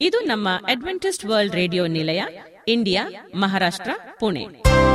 ಇದು ನಮ್ಮ Adventist world radio ನಿಲಯ ಇಂಡಿಯಾ ಮಹಾರಾಷ್ಟ್ರ ಪುಣೆ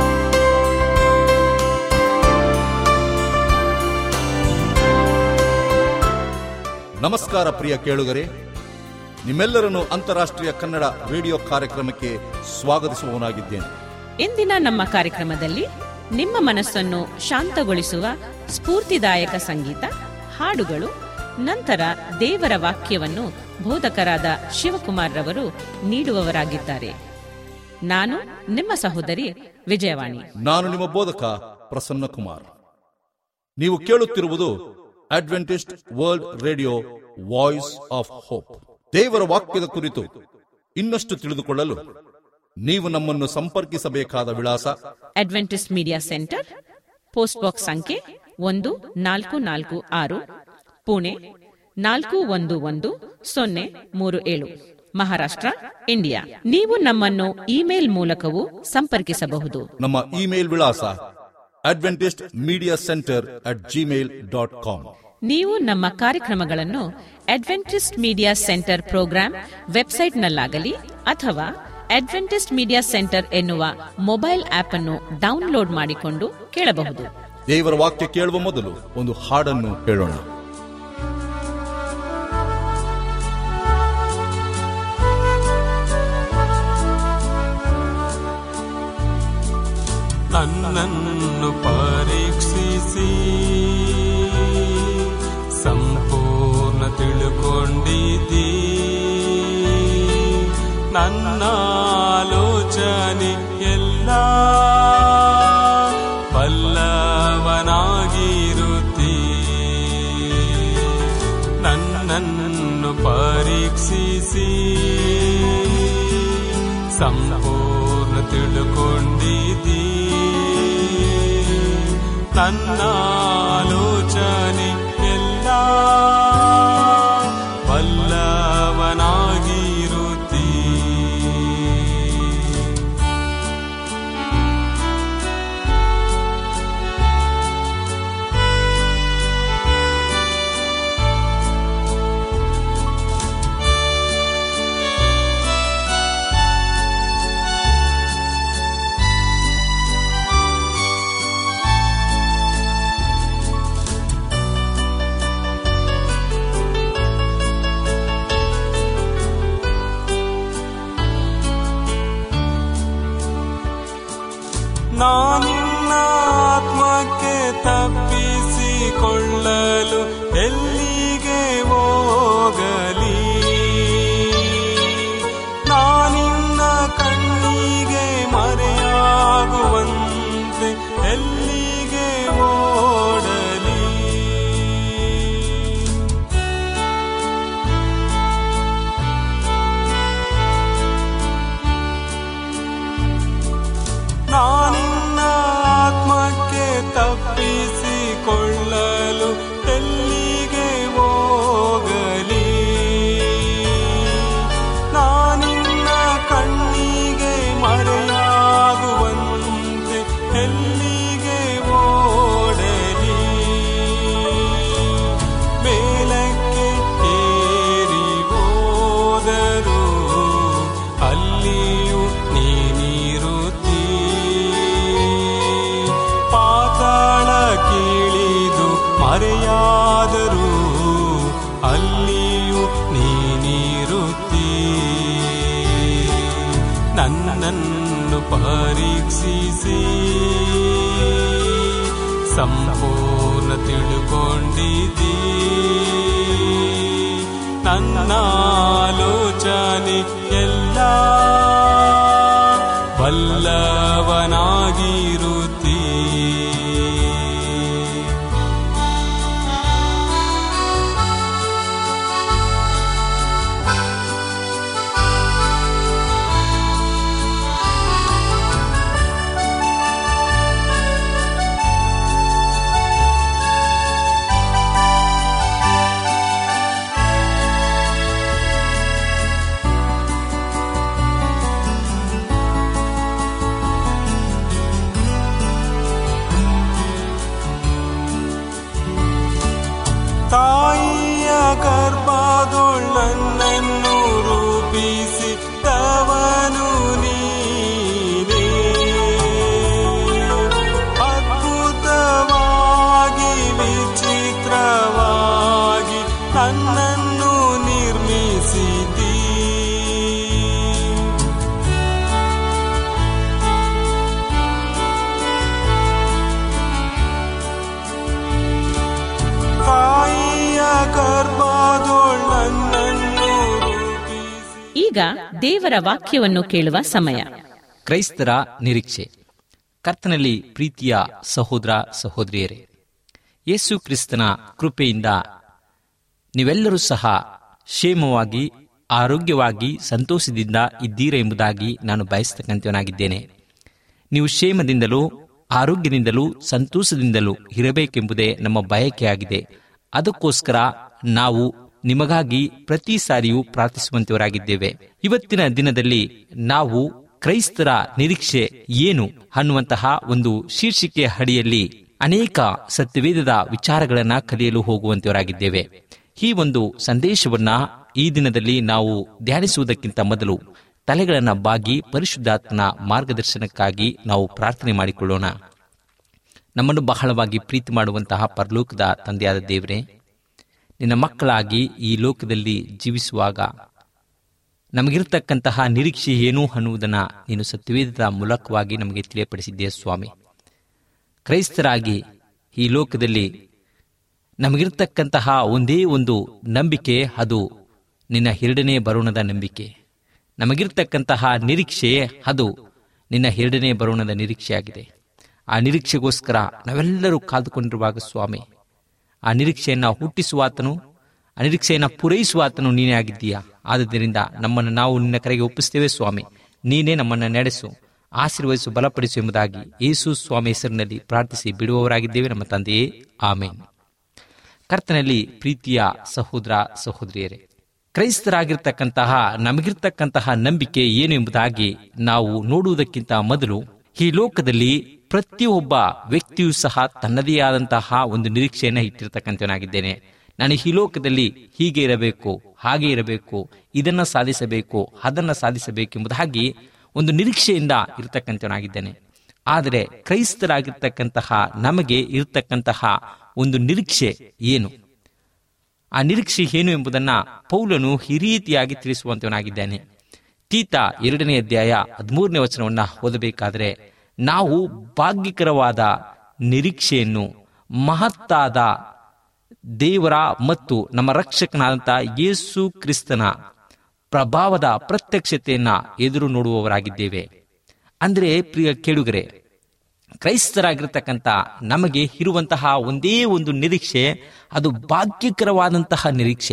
ನಮಸ್ಕಾರ ಪ್ರಿಯ ಕೇಳುಗರೆ ನಿಮ್ಮೆಲ್ಲರನ್ನು ಅಂತಾರಾಷ್ಟ್ರೀಯ ಕನ್ನಡ ರೇಡಿಯೋ ಕಾರ್ಯಕ್ರಮಕ್ಕೆ ಸ್ವಾಗತಿಸುವವನಾಗಿದ್ದೇನೆ ಇಂದಿನ ನಮ್ಮ ಕಾರ್ಯಕ್ರಮದಲ್ಲಿ ನಿಮ್ಮ ಮನಸ್ಸನ್ನು ಶಾಂತಗೊಳಿಸುವ ಸ್ಫೂರ್ತಿದಾಯಕ ಸಂಗೀತ ಹಾಡುಗಳು ನಂತರ ದೇವರ ವಾಕ್ಯವನ್ನು ಬೋಧಕರಾದ ಶಿವಕುಮಾರ್ ರವರು ನೀಡುವವರಾಗಿದ್ದಾರೆ ನಾನು ನಿಮ್ಮ ಸಹೋದರಿ ವಿಜಯವಾಣಿ ನಾನು ನಿಮ್ಮ ಬೋಧಕ ಪ್ರಸನ್ನ ಕುಮಾರ್ ನೀವು ಕೇಳುತ್ತಿರುವುದು Adventist world radio voice of hope ದೇವರ ವಾಕ್ಯದ ಕುರಿತು ಇನ್ನಷ್ಟು ತಿಳಿದುಕೊಳ್ಳಲು ನೀವು ನಮ್ಮನ್ನು ಸಂಪರ್ಕಿಸಬೇಕಾದ ವಿಳಾಸ Adventist media centre post box ಸಂಖ್ಯೆ ಒಂದು ನಾಲ್ಕು ನಾಲ್ಕು ಆರು ಪುಣೆ ನಾಲ್ಕು ಒಂದು ಒಂದು ಸೊನ್ನೆ ಮೂರು ಏಳು ಮಹಾರಾಷ್ಟ್ರ ಇಂಡಿಯಾ ನೀವು ನಮ್ಮನ್ನು ಇಮೇಲ್ ಮೂಲಕವೂ ಸಂಪರ್ಕಿಸಬಹುದು ನಮ್ಮ ಇಮೇಲ್ ವಿಳಾಸ Adventist media centre at Gmail dot com ನೀವು ನಮ್ಮ ಕಾರ್ಯಕ್ರಮಗಳನ್ನು ಅಡ್ವೆಂಟಿಸ್ಟ್ ಮೀಡಿಯಾ ಸೆಂಟರ್ ಪ್ರೋಗ್ರಾಂ ವೆಬ್ಸೈಟ್ನಲ್ಲಾಗಲಿ ಅಥವಾ ಅಡ್ವೆಂಟಿಸ್ಟ್ ಮೀಡಿಯಾ ಸೆಂಟರ್ ಎನ್ನುವ ಮೊಬೈಲ್ ಆಪ್ ಅನ್ನು ಡೌನ್ಲೋಡ್ ಮಾಡಿಕೊಂಡು ಕೇಳಬಹುದು ದೇವರ ವಾಕ್ಯ ಕೇಳುವ ಮೊದಲು ಒಂದು ಹಾಡನ್ನು ಕೇಳೋಣ ನನ್ನನ್ನು ಪರೀಕ್ಷಿಸಿ ಸಂಪೂರ್ಣ ತಿಳುಕೊಂಡಿದ್ದೀ ನನ್ನ ಆಲೋಚನೆ ಎಲ್ಲ ಬಲ್ಲವನಾಗಿರುತ್ತೀ ನನ್ನನ್ನು ಪರೀಕ್ಷಿಸಿ ಸಂಪೂರ್ಣ ತಿಳುಕೊಂಡಿದ್ದೀ ನನ್ನ ಆಲೋಚನೆ ಎಲ್ಲ ಬಲ್ಲವನಾಗಿರುತ್ತೀ ನಾನಿನ್ನ ಆತ್ಮಕ್ಕೆ ತಪ್ಪಿಸಿಕೊಳ್ಳಲು ಎಲ್ಲಿಗೆ ಹೋಗಲಿ ನಾನಿನ್ನ ಕಣ್ಣಿಗೆ ಮರೆಯಾಗುವಂತೆ ಎಲ್ಲಿಗೆ ಓಡಲಿ ನಾನಿನ್ನ ಆತ್ಮಕ್ಕೆ ತಪ್ಪಿಸಿಕೊಳ್ಳಲು ಎಲ್ಲಿಗೆ ಹೋಗಲಿ ನಾನಿನ್ನ ಕಣ್ಣಿಗೆ ಮರೆಯಾಗುವಂತೆ ಎಲ್ಲಿಗೆ ಓಡಲಿ ಮೇಲಕ್ಕೆ ಏರಿ ಹೋದರು ಅಲ್ಲಿಯೂ ನೀನಿರುತ್ತೀ ಪಾತಾಳ ಕೀಳಿದು ಮರೆಯಾದರೂ ಅಲ್ಲಿಯೂ ನೀನಿರುತ್ತೀ ನನ್ನನ್ನು ಪರೀಕ್ಷಿಸಿ ಸಂಪೂರ್ಣ ತಿಳುಕೊಂಡಿದ್ದೀ ನನ್ನ ಆಲೋಚನೆ ಎಲ್ಲ ಬಲ್ಲವನಾಗಿರುತ್ತೀ ಈಗ ದೇವರ ವಾಕ್ಯವನ್ನು ಕೇಳುವ ಸಮಯ ಕ್ರೈಸ್ತರ ನಿರೀಕ್ಷೆ ಕರ್ತನಲ್ಲಿ ಪ್ರೀತಿಯ ಸಹೋದರ ಸಹೋದರಿಯರೇ ಯೇಸು ಕ್ರಿಸ್ತನ ಕೃಪೆಯಿಂದ ನೀವೆಲ್ಲರೂ ಸಹ ಕ್ಷೇಮವಾಗಿ ಆರೋಗ್ಯವಾಗಿ ಸಂತೋಷದಿಂದ ಇದ್ದೀರಾ ಎಂಬುದಾಗಿ ನಾನು ಬಯಸ್ತಕ್ಕಂಥವನಾಗಿದ್ದೇನೆ ನೀವು ಕ್ಷೇಮದಿಂದಲೂ ಆರೋಗ್ಯದಿಂದಲೂ ಸಂತೋಷದಿಂದಲೂ ಇರಬೇಕೆಂಬುದೇ ನಮ್ಮ ಬಯಕೆಯಾಗಿದೆ ಅದಕ್ಕೋಸ್ಕರ ನಾವು ನಿಮಗಾಗಿ ಪ್ರತಿ ಸಾರಿಯೂ ಪ್ರಾರ್ಥಿಸುವಂತವರಾಗಿದ್ದೇವೆ ಇವತ್ತಿನ ದಿನದಲ್ಲಿ ನಾವು ಕ್ರೈಸ್ತರ ನಿರೀಕ್ಷೆ ಏನು ಅನ್ನುವಂತಹ ಒಂದು ಶೀರ್ಷಿಕೆ ಅಡಿಯಲ್ಲಿ ಅನೇಕ ಸತ್ಯವೇದದ ವಿಚಾರಗಳನ್ನ ಕಲಿಯಲು ಹೋಗುವಂತವರಾಗಿದ್ದೇವೆ ಈ ಒಂದು ಸಂದೇಶವನ್ನ ಈ ದಿನದಲ್ಲಿ ನಾವು ಧ್ಯಾನಿಸುವುದಕ್ಕಿಂತ ಮೊದಲು ತಲೆಗಳನ್ನ ಬಾಗಿ ಪರಿಶುದ್ಧಾತ್ಮನ ಮಾರ್ಗದರ್ಶನಕ್ಕಾಗಿ ನಾವು ಪ್ರಾರ್ಥನೆ ಮಾಡಿಕೊಳ್ಳೋಣ ನಮ್ಮನ್ನು ಬಹಳವಾಗಿ ಪ್ರೀತಿ ಮಾಡುವಂತಹ ಪರಲೋಕದ ತಂದೆಯಾದ ದೇವರೇ ನಿನ್ನ ಮಕ್ಕಳಾಗಿ ಈ ಲೋಕದಲ್ಲಿ ಜೀವಿಸುವಾಗ ನಮಗಿರ್ತಕ್ಕಂತಹ ನಿರೀಕ್ಷೆ ಏನು ಅನ್ನುವುದನ್ನು ನೀನು ಸತ್ಯವೇದದ ಮೂಲಕವಾಗಿ ನಮಗೆ ತಿಳಿಯಪಡಿಸಿದ್ದೀಯ ಸ್ವಾಮಿ ಕ್ರೈಸ್ತರಾಗಿ ಈ ಲೋಕದಲ್ಲಿ ನಮಗಿರ್ತಕ್ಕಂತಹ ಒಂದೇ ಒಂದು ನಂಬಿಕೆ ಅದು ನಿನ್ನ ಎರಡನೇ ಬರೋಣದ ನಂಬಿಕೆ ನಮಗಿರ್ತಕ್ಕಂತಹ ನಿರೀಕ್ಷೆ ಅದು ನಿನ್ನ ಎರಡನೇ ಬರೋಣದ ನಿರೀಕ್ಷೆಯಾಗಿದೆ ಆ ನಿರೀಕ್ಷೆಗೋಸ್ಕರ ನಾವೆಲ್ಲರೂ ಕಾದುಕೊಂಡಿರುವಾಗ ಸ್ವಾಮಿ ಆ ನಿರೀಕ್ಷೆಯನ್ನು ಹುಟ್ಟಿಸುವಾತನು ಆ ನಿರೀಕ್ಷೆಯನ್ನು ಪೂರೈಸುವಾತನು ನೀನೇ ಆಗಿದ್ದೀಯಾ ಆದ್ದರಿಂದ ನಮ್ಮನ್ನು ನಾವು ನಿನ್ನ ಕರೆಗೆ ಒಪ್ಪಿಸ್ತೇವೆ ಸ್ವಾಮಿ ನೀನೇ ನಮ್ಮನ್ನು ನಡೆಸು ಆಶೀರ್ವದಿಸು ಬಲಪಡಿಸು ಎಂಬುದಾಗಿ ಯೇಸು ಸ್ವಾಮಿ ಹೆಸರಿನಲ್ಲಿ ಪ್ರಾರ್ಥಿಸಿ ಬಿಡುವವರಾಗಿದ್ದೇವೆ ನಮ್ಮ ತಂದೆಯೇ ಆಮೇನ್ ಕರ್ತನಲ್ಲಿ ಪ್ರೀತಿಯ ಸಹೋದರ ಸಹೋದರಿಯರೇ ಕ್ರೈಸ್ತರಾಗಿರ್ತಕ್ಕಂತಹ ನಮಗಿರ್ತಕ್ಕಂತಹ ನಂಬಿಕೆ ಏನು ಎಂಬುದಾಗಿ ನಾವು ನೋಡುವುದಕ್ಕಿಂತ ಮೊದಲು ಈ ಲೋಕದಲ್ಲಿ ಪ್ರತಿಯೊಬ್ಬ ವ್ಯಕ್ತಿಯೂ ಸಹ ತನ್ನದೇ ಆದಂತಹ ಒಂದು ನಿರೀಕ್ಷೆಯನ್ನು ಇಟ್ಟಿರ್ತಕ್ಕಂಥವನಾಗಿದ್ದೇನೆ ನಾನು ಈ ಲೋಕದಲ್ಲಿ ಹೀಗೆ ಇರಬೇಕು ಹಾಗೆ ಇರಬೇಕು ಇದನ್ನ ಸಾಧಿಸಬೇಕು ಅದನ್ನ ಸಾಧಿಸಬೇಕೆಂಬುದಾಗಿ ಒಂದು ನಿರೀಕ್ಷೆಯಿಂದ ಇರತಕ್ಕಂಥವನಾಗಿದ್ದೇನೆ ಆದರೆ ಕ್ರೈಸ್ತರಾಗಿರ್ತಕ್ಕಂತಹ ನಮಗೆ ಇರತಕ್ಕಂತಹ ಒಂದು ನಿರೀಕ್ಷೆ ಏನು ಆ ನಿರೀಕ್ಷೆ ಏನು ಎಂಬುದನ್ನ ಪೌಲನು ಈ ರೀತಿಯಾಗಿ ತಿಳಿಸುವಂತವನಾಗಿದ್ದಾನೆ ತೀತ ಎರಡನೇ ಅಧ್ಯಾಯ ಹದಿಮೂರನೇ ವಚನವನ್ನ ಓದಬೇಕಾದರೆ ನಾವು ಭಾಗ್ಯಕರವಾದ ನಿರೀಕ್ಷೆಯನ್ನು ಮಹತ್ತಾದ ದೇವರ ಮತ್ತು ನಮ್ಮ ರಕ್ಷಕನಾದಂತಹ ಯೇಸು ಕ್ರಿಸ್ತನ ಪ್ರಭಾವದ ಪ್ರತ್ಯಕ್ಷತೆಯನ್ನ ಎದುರು ನೋಡುವವರಾಗಿದ್ದೇವೆ ಅಂದ್ರೆ ಪ್ರಿಯ ಕೇಳುಗರೆ ಕ್ರೈಸ್ತರಾಗಿರ್ತಕ್ಕಂಥ ನಮಗೆ ಇರುವಂತಹ ಒಂದೇ ಒಂದು ನಿರೀಕ್ಷೆ ಅದು ಭಾಗ್ಯಕರವಾದಂತಹ ನಿರೀಕ್ಷೆ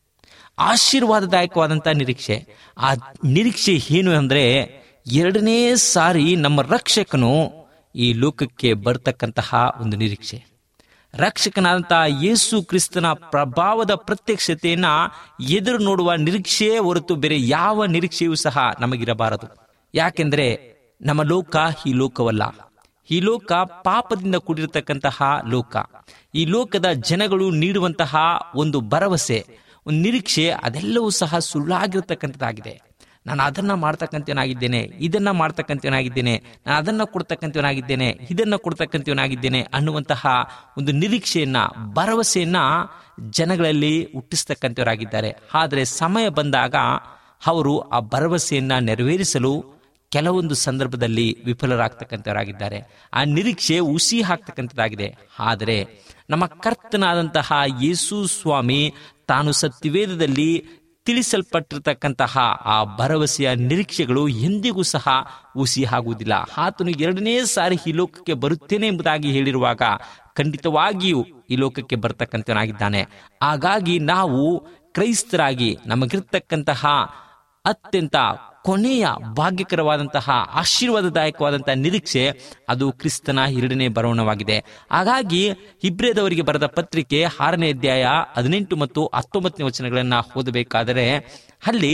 ಆಶೀರ್ವಾದದಾಯಕವಾದಂತಹ ನಿರೀಕ್ಷೆ ಆ ನಿರೀಕ್ಷೆ ಏನು ಅಂದ್ರೆ ಎರಡನೇ ಸಾರಿ ನಮ್ಮ ರಕ್ಷಕನು ಈ ಲೋಕಕ್ಕೆ ಬರ್ತಕ್ಕಂತಹ ಒಂದು ನಿರೀಕ್ಷೆ ರಕ್ಷಕನಾದಂತಹ ಯೇಸು ಕ್ರಿಸ್ತನ ಪ್ರಭಾವದ ಪ್ರತ್ಯಕ್ಷತೆಯನ್ನ ಎದುರು ನೋಡುವ ನಿರೀಕ್ಷೆಯೇ ಹೊರತು ಬೇರೆ ಯಾವ ನಿರೀಕ್ಷೆಯೂ ಸಹ ನಮಗಿರಬಾರದು ಯಾಕೆಂದ್ರೆ ನಮ್ಮ ಲೋಕ ಈ ಲೋಕವಲ್ಲ ಈ ಲೋಕ ಪಾಪದಿಂದ ಕೂಡಿರತಕ್ಕಂತಹ ಲೋಕ ಈ ಲೋಕದ ಜನಗಳು ನೀಡುವಂತಹ ಒಂದು ಭರವಸೆ ಒಂದು ನಿರೀಕ್ಷೆ ಅದೆಲ್ಲವೂ ಸಹ ಸುಳ್ಳಾಗಿರ್ತಕ್ಕಂಥದ್ದಾಗಿದೆ ನಾನು ಅದನ್ನ ಮಾಡ್ತಕ್ಕಂಥವನಾಗಿದ್ದೇನೆ ಇದನ್ನ ಮಾಡ್ತಕ್ಕಂಥವನಾಗಿದ್ದೇನೆ ನಾನು ಅದನ್ನ ಕೊಡ್ತಕ್ಕಂಥವನಾಗಿದ್ದೇನೆ ಇದನ್ನ ಕೊಡ್ತಕ್ಕಂಥವನಾಗಿದ್ದೇನೆ ಅನ್ನುವಂತಹ ಒಂದು ನಿರೀಕ್ಷೆಯನ್ನ ಭರವಸೆಯನ್ನ ಜನಗಳಲ್ಲಿ ಹುಟ್ಟಿಸ್ತಕ್ಕಂಥವರಾಗಿದ್ದಾರೆ ಆದರೆ ಸಮಯ ಬಂದಾಗ ಅವರು ಆ ಭರವಸೆಯನ್ನ ನೆರವೇರಿಸಲು ಕೆಲವೊಂದು ಸಂದರ್ಭದಲ್ಲಿ ವಿಫಲರಾಗ್ತಕ್ಕಂಥವರಾಗಿದ್ದಾರೆ ಆ ನಿರೀಕ್ಷೆ ಹುಸಿ ಹಾಕ್ತಕ್ಕಂಥದ್ದಾಗಿದೆ ಆದರೆ ನಮ್ಮ ಕರ್ತನಾದಂತಹ ಯೇಸು ಸ್ವಾಮಿ ತಾನು ಸತ್ಯವೇದದಲ್ಲಿ ತಿಳಿಸಲ್ಪಟ್ಟಿರ್ತಕ್ಕಂತಹ ಆ ಭರವಸೆಯ ನಿರೀಕ್ಷೆಗಳು ಎಂದಿಗೂ ಸಹ ಹುಸಿ ಆಗುವುದಿಲ್ಲ ಆತನು ಎರಡನೇ ಸಾರಿ ಈ ಲೋಕಕ್ಕೆ ಬರುತ್ತೇನೆ ಎಂಬುದಾಗಿ ಹೇಳಿರುವಾಗ ಖಂಡಿತವಾಗಿಯೂ ಈ ಲೋಕಕ್ಕೆ ಬರ್ತಕ್ಕಂಥವನಾಗಿದ್ದಾನೆ ಹಾಗಾಗಿ ನಾವು ಕ್ರೈಸ್ತರಾಗಿ ನಮಗಿರ್ತಕ್ಕಂತಹ ಅತ್ಯಂತ ಕೊನೆಯ ಭಾಗ್ಯಕರವಾದಂತಹ ಆಶೀರ್ವಾದದಾಯಕವಾದಂತಹ ನಿರೀಕ್ಷೆ ಅದು ಕ್ರಿಸ್ತನ ಎರಡನೇ ಬರೋಣವಾಗಿದೆ ಹಾಗಾಗಿ ಇಬ್ರೇದವರಿಗೆ ಬರೆದ ಪತ್ರಿಕೆ ಆರನೇ ಅಧ್ಯಾಯ ಹದಿನೆಂಟು ಮತ್ತು ಹತ್ತೊಂಬತ್ತನೇ ವಚನಗಳನ್ನ ಓದಬೇಕಾದರೆ ಅಲ್ಲಿ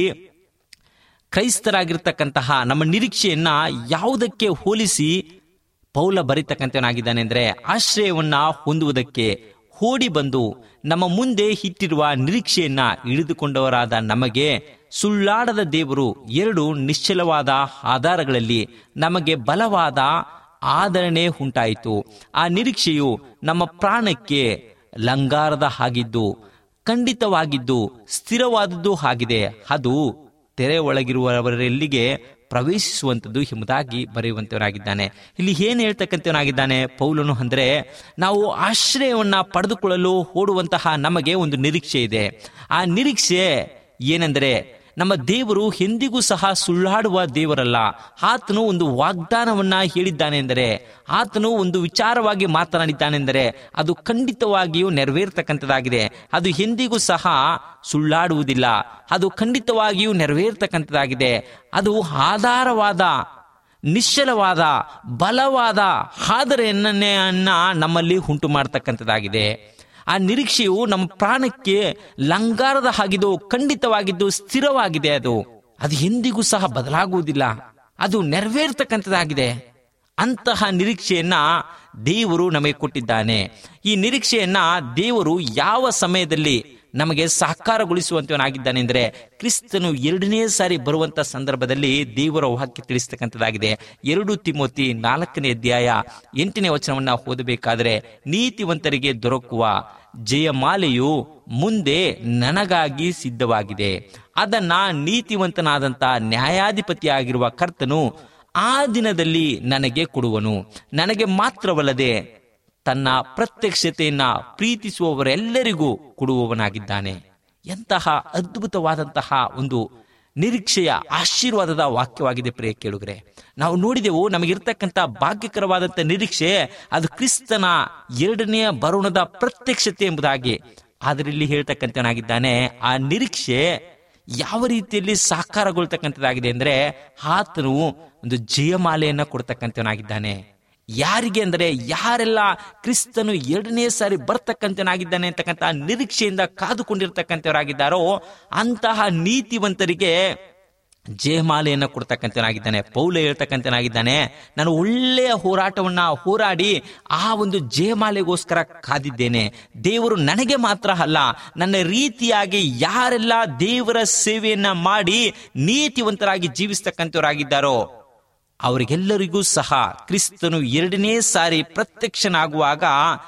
ಕ್ರೈಸ್ತರಾಗಿರ್ತಕ್ಕಂತಹ ನಮ್ಮ ನಿರೀಕ್ಷೆಯನ್ನ ಯಾವುದಕ್ಕೆ ಹೋಲಿಸಿ ಪೌಲ ಬರೀತಕ್ಕಂಥವನಾಗಿದ್ದಾನೆ ಅಂದ್ರೆ ಆಶ್ರಯವನ್ನ ಹೊಂದುವುದಕ್ಕೆ ಓಡಿ ಬಂದು ನಮ್ಮ ಮುಂದೆ ಇಟ್ಟಿರುವ ನಿರೀಕ್ಷೆಯನ್ನ ಹಿಡಿದುಕೊಂಡವರಾದ ನಮಗೆ ಸುಳ್ಳಾಡದ ದೇವರು ಎರಡು ನಿಶ್ಚಲವಾದ ಆಧಾರಗಳಲ್ಲಿ ನಮಗೆ ಬಲವಾದ ಆದರಣೆ ಉಂಟಾಯಿತು ಆ ನಿರೀಕ್ಷೆಯು ನಮ್ಮ ಪ್ರಾಣಕ್ಕೆ ಲಂಗಾರದ ಹಾಗಿದ್ದು ಖಂಡಿತವಾಗಿದ್ದು ಸ್ಥಿರವಾದದ್ದು ಆಗಿದೆ ಅದು ತೆರೆ ಒಳಗಿರುವವರೆಲ್ಲಿಗೆ ಪ್ರವೇಶಿಸುವಂಥದ್ದು ಎಂಬುದಾಗಿ ಬರೆಯುವಂತವನಾಗಿದ್ದಾನೆ ಇಲ್ಲಿ ಏನು ಹೇಳ್ತಕ್ಕಂಥವನಾಗಿದ್ದಾನೆ ಪೌಲನು ಅಂದ್ರೆ ನಾವು ಆಶ್ರಯವನ್ನ ಪಡೆದುಕೊಳ್ಳಲು ಓಡುವಂತಹ ನಮಗೆ ಒಂದು ನಿರೀಕ್ಷೆ ಇದೆ ಆ ನಿರೀಕ್ಷೆ ಏನೆಂದರೆ ನಮ್ಮ ದೇವರು ಎಂದಿಗೂ ಸಹ ಸುಳ್ಳಾಡುವ ದೇವರಲ್ಲ ಆತನು ಒಂದು ವಾಗ್ದಾನವನ್ನ ಹೇಳಿದ್ದಾನೆ ಎಂದರೆ ಆತನು ಒಂದು ವಿಚಾರವಾಗಿ ಮಾತನಾಡಿದ್ದಾನೆಂದರೆ ಅದು ಖಂಡಿತವಾಗಿಯೂ ನೆರವೇರ್ತಕ್ಕಂಥದ್ದಾಗಿದೆ ಅದು ಎಂದಿಗೂ ಸಹ ಸುಳ್ಳಾಡುವುದಿಲ್ಲ ಅದು ಖಂಡಿತವಾಗಿಯೂ ನೆರವೇರ್ತಕ್ಕಂಥದ್ದಾಗಿದೆ ಅದು ಆಧಾರವಾದ ನಿಶ್ಚಲವಾದ ಬಲವಾದ ಆದರೆಯನ್ನ ನಮ್ಮಲ್ಲಿ ಉಂಟು ಮಾಡತಕ್ಕಂಥದ್ದಾಗಿದೆ ಆ ನಿರೀಕ್ಷೆಯು ನಮ್ಮ ಪ್ರಾಣಕ್ಕೆ ಲಂಗಾರದ ಹಾಗಿದ್ದು ಖಂಡಿತವಾಗಿದ್ದು ಸ್ಥಿರವಾಗಿದೆ ಅದು ಅದು ಎಂದಿಗೂ ಸಹ ಬದಲಾಗುವುದಿಲ್ಲ ಅದು ನೆರವೇರ್ತಕ್ಕಂಥದ್ದಾಗಿದೆ ಅಂತಹ ನಿರೀಕ್ಷೆಯನ್ನ ದೇವರು ನಮಗೆ ಕೊಟ್ಟಿದ್ದಾನೆ ಈ ನಿರೀಕ್ಷೆಯನ್ನ ದೇವರು ಯಾವ ಸಮಯದಲ್ಲಿ ನಮಗೆ ಸಾಕಾರಗೊಳಿಸುವಂತವನಾಗಿದ್ದಾನೆ ಅಂದರೆ ಕ್ರಿಸ್ತನು ಎರಡನೇ ಸಾರಿ ಬರುವಂತ ಸಂದರ್ಭದಲ್ಲಿ ದೇವರ ವಾಕ್ಯ ತಿಳಿಸ್ತಕ್ಕಂಥದ್ದಾಗಿದೆ ಎರಡು ತಿಮೋತಿ ನಾಲ್ಕನೇ ಅಧ್ಯಾಯ ಎಂಟನೇ ವಚನವನ್ನ ಓದಬೇಕಾದರೆ ನೀತಿವಂತರಿಗೆ ದೊರಕುವ ಜಯಮಾಲೆಯು ಮುಂದೆ ನನಗಾಗಿ ಸಿದ್ಧವಾಗಿದೆ ಅದನ್ನ ನೀತಿವಂತನಾದಂತ ನ್ಯಾಯಾಧಿಪತಿಯಾಗಿರುವ ಕರ್ತನು ಆ ದಿನದಲ್ಲಿ ನನಗೆ ಕೊಡುವನು ನನಗೆ ಮಾತ್ರವಲ್ಲದೆ ತನ್ನ ಪ್ರತ್ಯಕ್ಷತೆಯನ್ನ ಪ್ರೀತಿಸುವವರೆಲ್ಲರಿಗೂ ಕೊಡುವವನಾಗಿದ್ದಾನೆ ಎಂತಹ ಅದ್ಭುತವಾದಂತಹ ಒಂದು ನಿರೀಕ್ಷೆಯ ಆಶೀರ್ವಾದದ ವಾಕ್ಯವಾಗಿದೆ ಪ್ರಿಯ ಕೇಳುಗರೆ ನಾವು ನೋಡಿದೆವು ನಮಗಿರ್ತಕ್ಕಂಥ ಭಾಗ್ಯಕರವಾದಂಥ ನಿರೀಕ್ಷೆ ಅದು ಕ್ರಿಸ್ತನ ಎರಡನೆಯ ಬರುಣದ ಪ್ರತ್ಯಕ್ಷತೆ ಎಂಬುದಾಗಿ ಆದರೆ ಇಲ್ಲಿ ಹೇಳ್ತಕ್ಕಂಥವನಾಗಿದ್ದಾನೆ ಆ ನಿರೀಕ್ಷೆ ಯಾವ ರೀತಿಯಲ್ಲಿ ಸಾಕಾರಗೊಳ್ತಕ್ಕಂಥದ್ದಾಗಿದೆ ಅಂದ್ರೆ ಆತನು ಒಂದು ಜಯಮಾಲೆಯನ್ನ ಕೊಡ್ತಕ್ಕಂಥವನಾಗಿದ್ದಾನೆ ಯಾರಿಗೆ ಅಂದರೆ ಯಾರೆಲ್ಲ ಕ್ರಿಸ್ತನು ಎರಡನೇ ಸಾರಿ ಬರ್ತಕ್ಕಂಥನಾಗಿದ್ದಾನೆ ಅಂತಕ್ಕಂಥ ನಿರೀಕ್ಷೆಯಿಂದ ಕಾದುಕೊಂಡಿರ್ತಕ್ಕಂಥವರಾಗಿದ್ದಾರೋ ಅಂತಹ ನೀತಿವಂತರಿಗೆ ಜಯಮಾಲೆಯನ್ನು ಕೊಡ್ತಕ್ಕಂಥನಾಗಿದ್ದಾನೆ ಪೌಲ ಹೇಳ್ತಕ್ಕಂಥನಾಗಿದ್ದಾನೆ ನಾನು ಒಳ್ಳೆಯ ಹೋರಾಟವನ್ನ ಹೋರಾಡಿ ಆ ಒಂದು ಜಯಮಾಲೆಗೋಸ್ಕರ ಕಾದಿದ್ದೇನೆ ದೇವರು ನನಗೆ ಮಾತ್ರ ಅಲ್ಲ ನನ್ನ ರೀತಿಯಾಗಿ ಯಾರೆಲ್ಲ ದೇವರ ಸೇವೆಯನ್ನ ಮಾಡಿ ನೀತಿವಂತರಾಗಿ ಜೀವಿಸ್ತಕ್ಕಂಥವರಾಗಿದ್ದಾರೋ ಅವರಿಗೆಲ್ಲರಿಗೂ ಸಹ ಕ್ರಿಸ್ತನು ಎರಡನೇ ಸಾರಿ ಪ್ರತ್ಯಕ್ಷನಾಗುವಾಗ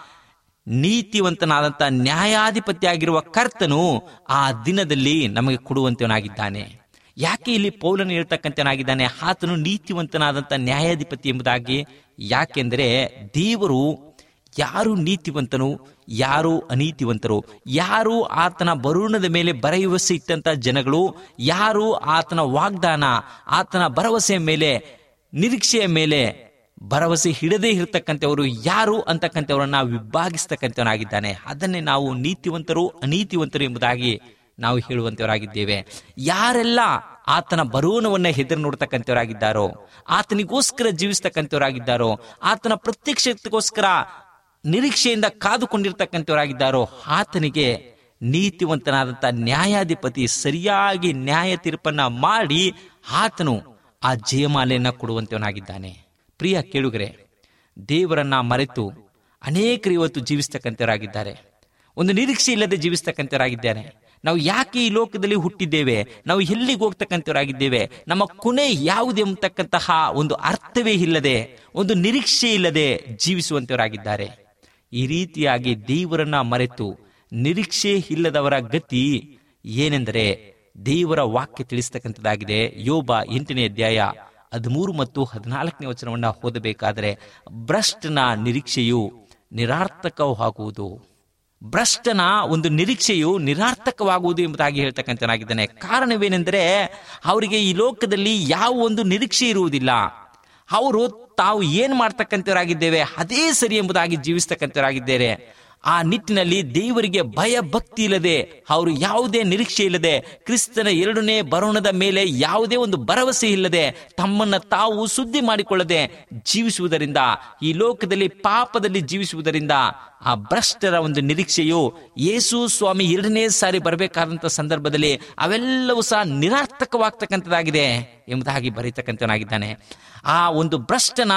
ನೀತಿವಂತನಾದಂಥ ನ್ಯಾಯಾಧಿಪತಿಯಾಗಿರುವ ಕರ್ತನು ಆ ದಿನದಲ್ಲಿ ನಮಗೆ ಕೊಡುವಂತವನಾಗಿದ್ದಾನೆ ಯಾಕೆ ಇಲ್ಲಿ ಪೌಲನು ಹೇಳ್ತಕ್ಕಂಥನಾಗಿದ್ದಾನೆ ಆತನು ನೀತಿವಂತನಾದಂಥ ನ್ಯಾಯಾಧಿಪತಿ ಎಂಬುದಾಗಿ ಯಾಕೆಂದರೆ ದೇವರು ಯಾರು ನೀತಿವಂತನು ಯಾರು ಅನೀತಿವಂತರು ಯಾರು ಆತನ ಬರುಣದ ಮೇಲೆ ಭರವಸೆ ಇಟ್ಟಂತ ಜನಗಳು ಯಾರು ಆತನ ವಾಗ್ದಾನ ಆತನ ಭರವಸೆಯ ಮೇಲೆ ನಿರೀಕ್ಷೆಯ ಮೇಲೆ ಭರವಸೆ ಹಿಡದೇ ಇರತಕ್ಕಂಥವರು ಯಾರು ಅಂತಕ್ಕಂಥವರನ್ನ ವಿಭಾಗಿಸ್ತಕ್ಕಂಥವನಾಗಿದ್ದಾನೆ ಅದನ್ನೇ ನಾವು ನೀತಿವಂತರು ಅನೀತಿವಂತರು ಎಂಬುದಾಗಿ ನಾವು ಹೇಳುವಂತವರಾಗಿದ್ದೇವೆ ಯಾರೆಲ್ಲ ಆತನ ಬರುವನವನ್ನ ಹೆದರಿ ನೋಡ್ತಕ್ಕಂಥವರಾಗಿದ್ದಾರೋ ಆತನಿಗೋಸ್ಕರ ಜೀವಿಸ್ತಕ್ಕಂಥವರಾಗಿದ್ದಾರೋ ಆತನ ಪ್ರತ್ಯಕ್ಷತೆಗೋಸ್ಕರ ನಿರೀಕ್ಷೆಯಿಂದ ಕಾದುಕೊಂಡಿರ್ತಕ್ಕಂಥವರಾಗಿದ್ದಾರೋ ಆತನಿಗೆ ನೀತಿವಂತನಾದಂಥ ನ್ಯಾಯಾಧಿಪತಿ ಸರಿಯಾಗಿ ನ್ಯಾಯ ತೀರ್ಪನ್ನ ಮಾಡಿ ಆತನು ಆ ಜಯಮಾಲೆಯನ್ನ ಕೊಡುವಂತವನಾಗಿದ್ದಾನೆ ಪ್ರಿಯ ಕೇಳುಗರೆ ದೇವರನ್ನ ಮರೆತು ಅನೇಕರು ಇವತ್ತು ಜೀವಿಸ್ತಕ್ಕಂಥವರಾಗಿದ್ದಾರೆ ಒಂದು ನಿರೀಕ್ಷೆ ಇಲ್ಲದೆ ಜೀವಿಸ್ತಕ್ಕಂಥವರಾಗಿದ್ದಾರೆ ನಾವು ಯಾಕೆ ಈ ಲೋಕದಲ್ಲಿ ಹುಟ್ಟಿದ್ದೇವೆ ನಾವು ಎಲ್ಲಿಗೆ ಹೋಗ್ತಕ್ಕಂಥವರಾಗಿದ್ದೇವೆ ನಮ್ಮ ಕೊನೆ ಯಾವುದು ಎಂಬತಕ್ಕಂತಹ ಒಂದು ಅರ್ಥವೇ ಇಲ್ಲದೆ ಒಂದು ನಿರೀಕ್ಷೆ ಇಲ್ಲದೆ ಜೀವಿಸುವಂತವರಾಗಿದ್ದಾರೆ ಈ ರೀತಿಯಾಗಿ ದೇವರನ್ನ ಮರೆತು ನಿರೀಕ್ಷೆ ಇಲ್ಲದವರ ಗತಿ ಏನೆಂದರೆ ದೇವರ ವಾಕ್ಯ ತಿಳಿಸ್ತಕ್ಕಂಥದ್ದಾಗಿದೆ ಯೋಬ ಎಂಟನೇ ಅಧ್ಯಾಯ ಹದಿಮೂರು ಮತ್ತು ಹದಿನಾಲ್ಕನೇ ವಚನವನ್ನ ಓದಬೇಕಾದರೆ ಭ್ರಷ್ಟನ ನಿರೀಕ್ಷೆಯು ನಿರಾರ್ಥಕವಾಗುವುದು ಭ್ರಷ್ಟನ ಒಂದು ನಿರೀಕ್ಷೆಯು ನಿರಾರ್ಥಕವಾಗುವುದು ಎಂಬುದಾಗಿ ಹೇಳ್ತಕ್ಕಂಥನಾಗಿದ್ದಾನೆ ಕಾರಣವೇನೆಂದರೆ ಅವರಿಗೆ ಈ ಲೋಕದಲ್ಲಿ ಯಾವ ಒಂದು ನಿರೀಕ್ಷೆ ಇರುವುದಿಲ್ಲ ಅವರು ತಾವು ಏನ್ ಮಾಡ್ತಕ್ಕಂಥವರಾಗಿದ್ದೇವೆ ಅದೇ ಸರಿ ಎಂಬುದಾಗಿ ಜೀವಿಸ್ತಕ್ಕಂಥವರಾಗಿದ್ದೇವೆ ಆ ನಿಟ್ಟಿನಲ್ಲಿ ದೇವರಿಗೆ ಭಯ ಭಕ್ತಿ ಇಲ್ಲದೆ ಅವರು ಯಾವುದೇ ನಿರೀಕ್ಷೆ ಇಲ್ಲದೆ ಕ್ರಿಸ್ತನ ಎರಡನೇ ಬರೋಣದ ಮೇಲೆ ಯಾವುದೇ ಒಂದು ಭರವಸೆ ಇಲ್ಲದೆ ತಮ್ಮನ್ನ ತಾವು ಸುದ್ದಿ ಮಾಡಿಕೊಳ್ಳದೆ ಜೀವಿಸುವುದರಿಂದ ಈ ಲೋಕದಲ್ಲಿ ಪಾಪದಲ್ಲಿ ಜೀವಿಸುವುದರಿಂದ ಆ ಭ್ರಷ್ಟರ ಒಂದು ನಿರೀಕ್ಷೆಯು ಯೇಸು ಸ್ವಾಮಿ ಎರಡನೇ ಸಾರಿ ಬರಬೇಕಾದಂತ ಸಂದರ್ಭದಲ್ಲಿ ಅವೆಲ್ಲವೂ ಸಹ ನಿರಾರ್ಥಕವಾಗ್ತಕ್ಕಂಥದ್ದಾಗಿದೆ ಎಂಬುದಾಗಿ ಬರೀತಕ್ಕಂಥವನಾಗಿದ್ದಾನೆ ಆ ಒಂದು ಭ್ರಷ್ಟನ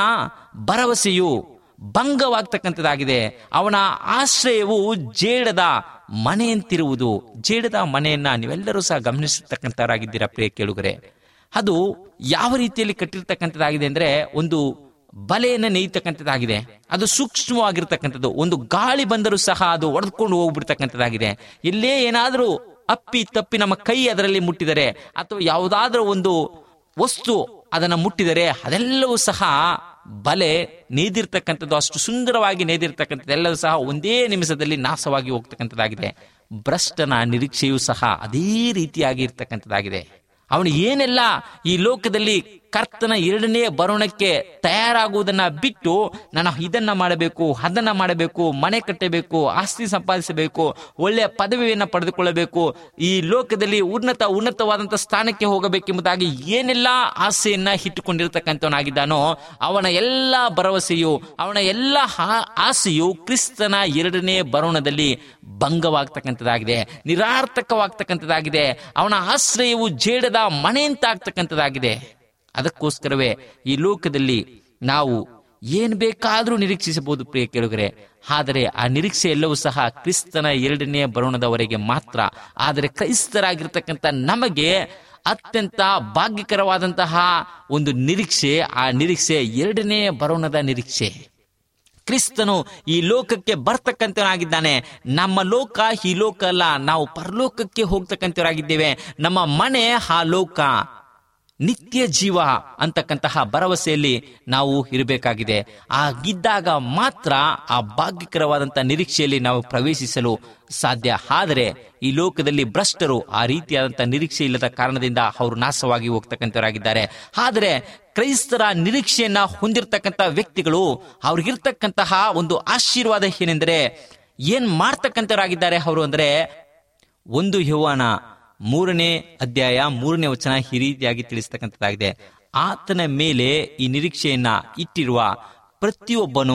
ಭರವಸೆಯು ಭಂಗವಾಗ್ತಕ್ಕಂಥದ್ದಾಗಿದೆ ಅವನ ಆಶ್ರಯವು ಜೇಡದ ಮನೆಯಂತಿರುವುದು ಜೇಡದ ಮನೆಯನ್ನ ನೀವೆಲ್ಲರೂ ಸಹ ಗಮನಿಸತಕ್ಕಂಥವರಾಗಿದ್ದೀರಾ ಪ್ರಿಯ ಕೇಳುಗರೆ ಅದು ಯಾವ ರೀತಿಯಲ್ಲಿ ಕಟ್ಟಿರ್ತಕ್ಕಂಥದ್ದಾಗಿದೆ ಅಂದ್ರೆ ಒಂದು ಬಲೆಯನ್ನು ನೇಯ್ತಕ್ಕಂಥದ್ದಾಗಿದೆ ಅದು ಸೂಕ್ಷ್ಮವಾಗಿರ್ತಕ್ಕಂಥದ್ದು ಒಂದು ಗಾಳಿ ಬಂದರೂ ಸಹ ಅದು ಒಡೆದುಕೊಂಡು ಹೋಗ್ಬಿಡ್ತಕ್ಕಂಥದ್ದಾಗಿದೆ ಎಲ್ಲೇ ಏನಾದರೂ ಅಪ್ಪಿ ತಪ್ಪಿ ನಮ್ಮ ಕೈ ಅದರಲ್ಲಿ ಮುಟ್ಟಿದರೆ ಅಥವಾ ಯಾವುದಾದ್ರೂ ಒಂದು ವಸ್ತು ಅದನ್ನ ಮುಟ್ಟಿದರೆ ಅದೆಲ್ಲವೂ ಸಹ ಬಲೆ ನೇದಿರ್ತಕ್ಕಂಥದ್ದು ಅಷ್ಟು ಸುಂದರವಾಗಿ ನೇದಿರ್ತಕ್ಕಂಥದ್ದು ಎಲ್ಲವೂ ಸಹ ಒಂದೇ ನಿಮಿಷದಲ್ಲಿ ನಾಶವಾಗಿ ಹೋಗ್ತಕ್ಕಂಥದ್ದಾಗಿದೆ ಭ್ರಷ್ಟನ ನಿರೀಕ್ಷೆಯೂ ಸಹ ಅದೇ ರೀತಿಯಾಗಿ ಇರ್ತಕ್ಕಂಥದ್ದಾಗಿದೆ ಅವನು ಏನೆಲ್ಲ ಈ ಲೋಕದಲ್ಲಿ ಕರ್ತನ ಎರಡನೇ ಬರೋಣಕ್ಕೆ ತಯಾರಾಗುವುದನ್ನ ಬಿಟ್ಟು ನಾನು ಇದನ್ನ ಮಾಡಬೇಕು ಅದನ್ನ ಮಾಡಬೇಕು ಮನೆ ಕಟ್ಟಬೇಕು ಆಸ್ತಿ ಸಂಪಾದಿಸಬೇಕು ಒಳ್ಳೆಯ ಪದವಿಯನ್ನು ಪಡೆದುಕೊಳ್ಳಬೇಕು ಈ ಲೋಕದಲ್ಲಿ ಉನ್ನತ ಉನ್ನತವಾದಂಥ ಸ್ಥಾನಕ್ಕೆ ಹೋಗಬೇಕೆಂಬುದಾಗಿ ಏನೆಲ್ಲ ಆಸೆಯನ್ನ ಇಟ್ಟುಕೊಂಡಿರ್ತಕ್ಕಂಥವನಾಗಿದ್ದಾನೋ ಅವನ ಎಲ್ಲ ಭರವಸೆಯು ಅವನ ಎಲ್ಲ ಆ- ಆಸೆಯು ಕ್ರಿಸ್ತನ ಎರಡನೇ ಬರೋಣದಲ್ಲಿ ಭಂಗವಾಗ್ತಕ್ಕಂಥದ್ದಾಗಿದೆ ನಿರಾರ್ಥಕವಾಗ್ತಕ್ಕಂಥದ್ದಾಗಿದೆ ಅವನ ಆಶ್ರಯವು ಜೇಡದ ಮನೆಯಂತ ಆಗ್ತಕ್ಕಂಥದ್ದಾಗಿದೆ ಅದಕ್ಕೋಸ್ಕರವೇ ಈ ಲೋಕದಲ್ಲಿ ನಾವು ಏನ್ ಬೇಕಾದರೂ ನಿರೀಕ್ಷಿಸಬಹುದು ಪ್ರಿಯ ಕೇಳುಗರೆ ಆದರೆ ಆ ನಿರೀಕ್ಷೆ ಎಲ್ಲವೂ ಸಹ ಕ್ರಿಸ್ತನ ಎರಡನೇ ಬರೋಣದವರೆಗೆ ಮಾತ್ರ ಆದರೆ ಕ್ರೈಸ್ತರಾಗಿರ್ತಕ್ಕಂಥ ನಮಗೆ ಅತ್ಯಂತ ಭಾಗ್ಯಕರವಾದಂತಹ ಒಂದು ನಿರೀಕ್ಷೆ ಆ ನಿರೀಕ್ಷೆ ಎರಡನೇ ಬರೋಣದ ನಿರೀಕ್ಷೆ ಕ್ರಿಸ್ತನು ಈ ಲೋಕಕ್ಕೆ ಬರ್ತಕ್ಕಂಥವನಾಗಿದ್ದಾನೆ ನಮ್ಮ ಲೋಕ ಈ ಲೋಕ ಅಲ್ಲ ನಾವು ಪರಲೋಕಕ್ಕೆ ಹೋಗ್ತಕ್ಕಂಥವರಾಗಿದ್ದೇವೆ ನಮ್ಮ ಮನೆ ಆ ಲೋಕ ನಿತ್ಯ ಜೀವ ಅಂತಕ್ಕಂತಹ ಭರವಸೆಯಲ್ಲಿ ನಾವು ಇರಬೇಕಾಗಿದೆ ಆಗಿದ್ದಾಗ ಮಾತ್ರ ಆ ಭಾಗ್ಯಕರವಾದಂಥ ನಿರೀಕ್ಷೆಯಲ್ಲಿ ನಾವು ಪ್ರವೇಶಿಸಲು ಸಾಧ್ಯ ಆದರೆ ಈ ಲೋಕದಲ್ಲಿ ಭ್ರಷ್ಟರು ಆ ರೀತಿಯಾದಂಥ ನಿರೀಕ್ಷೆ ಇಲ್ಲದ ಕಾರಣದಿಂದ ಅವರು ನಾಶವಾಗಿ ಹೋಗ್ತಕ್ಕಂಥವರಾಗಿದ್ದಾರೆ ಆದರೆ ಕ್ರೈಸ್ತರ ನಿರೀಕ್ಷೆಯನ್ನ ಹೊಂದಿರತಕ್ಕಂಥ ವ್ಯಕ್ತಿಗಳು ಅವ್ರಿಗಿರ್ತಕ್ಕಂತಹ ಒಂದು ಆಶೀರ್ವಾದ ಏನೆಂದರೆ ಏನ್ ಮಾಡ್ತಕ್ಕಂಥವರಾಗಿದ್ದಾರೆ ಅವರು ಅಂದ್ರೆ ಒಂದು ಯೌವನ ಮೂರನೇ ಅಧ್ಯಾಯ ಮೂರನೇ ವಚನ ಈ ರೀತಿಯಾಗಿ ತಿಳಿಸ್ತಕ್ಕಂಥದ್ದಾಗಿದೆ ಆತನ ಮೇಲೆ ಈ ನಿರೀಕ್ಷೆಯನ್ನ ಇಟ್ಟಿರುವ ಪ್ರತಿಯೊಬ್ಬನು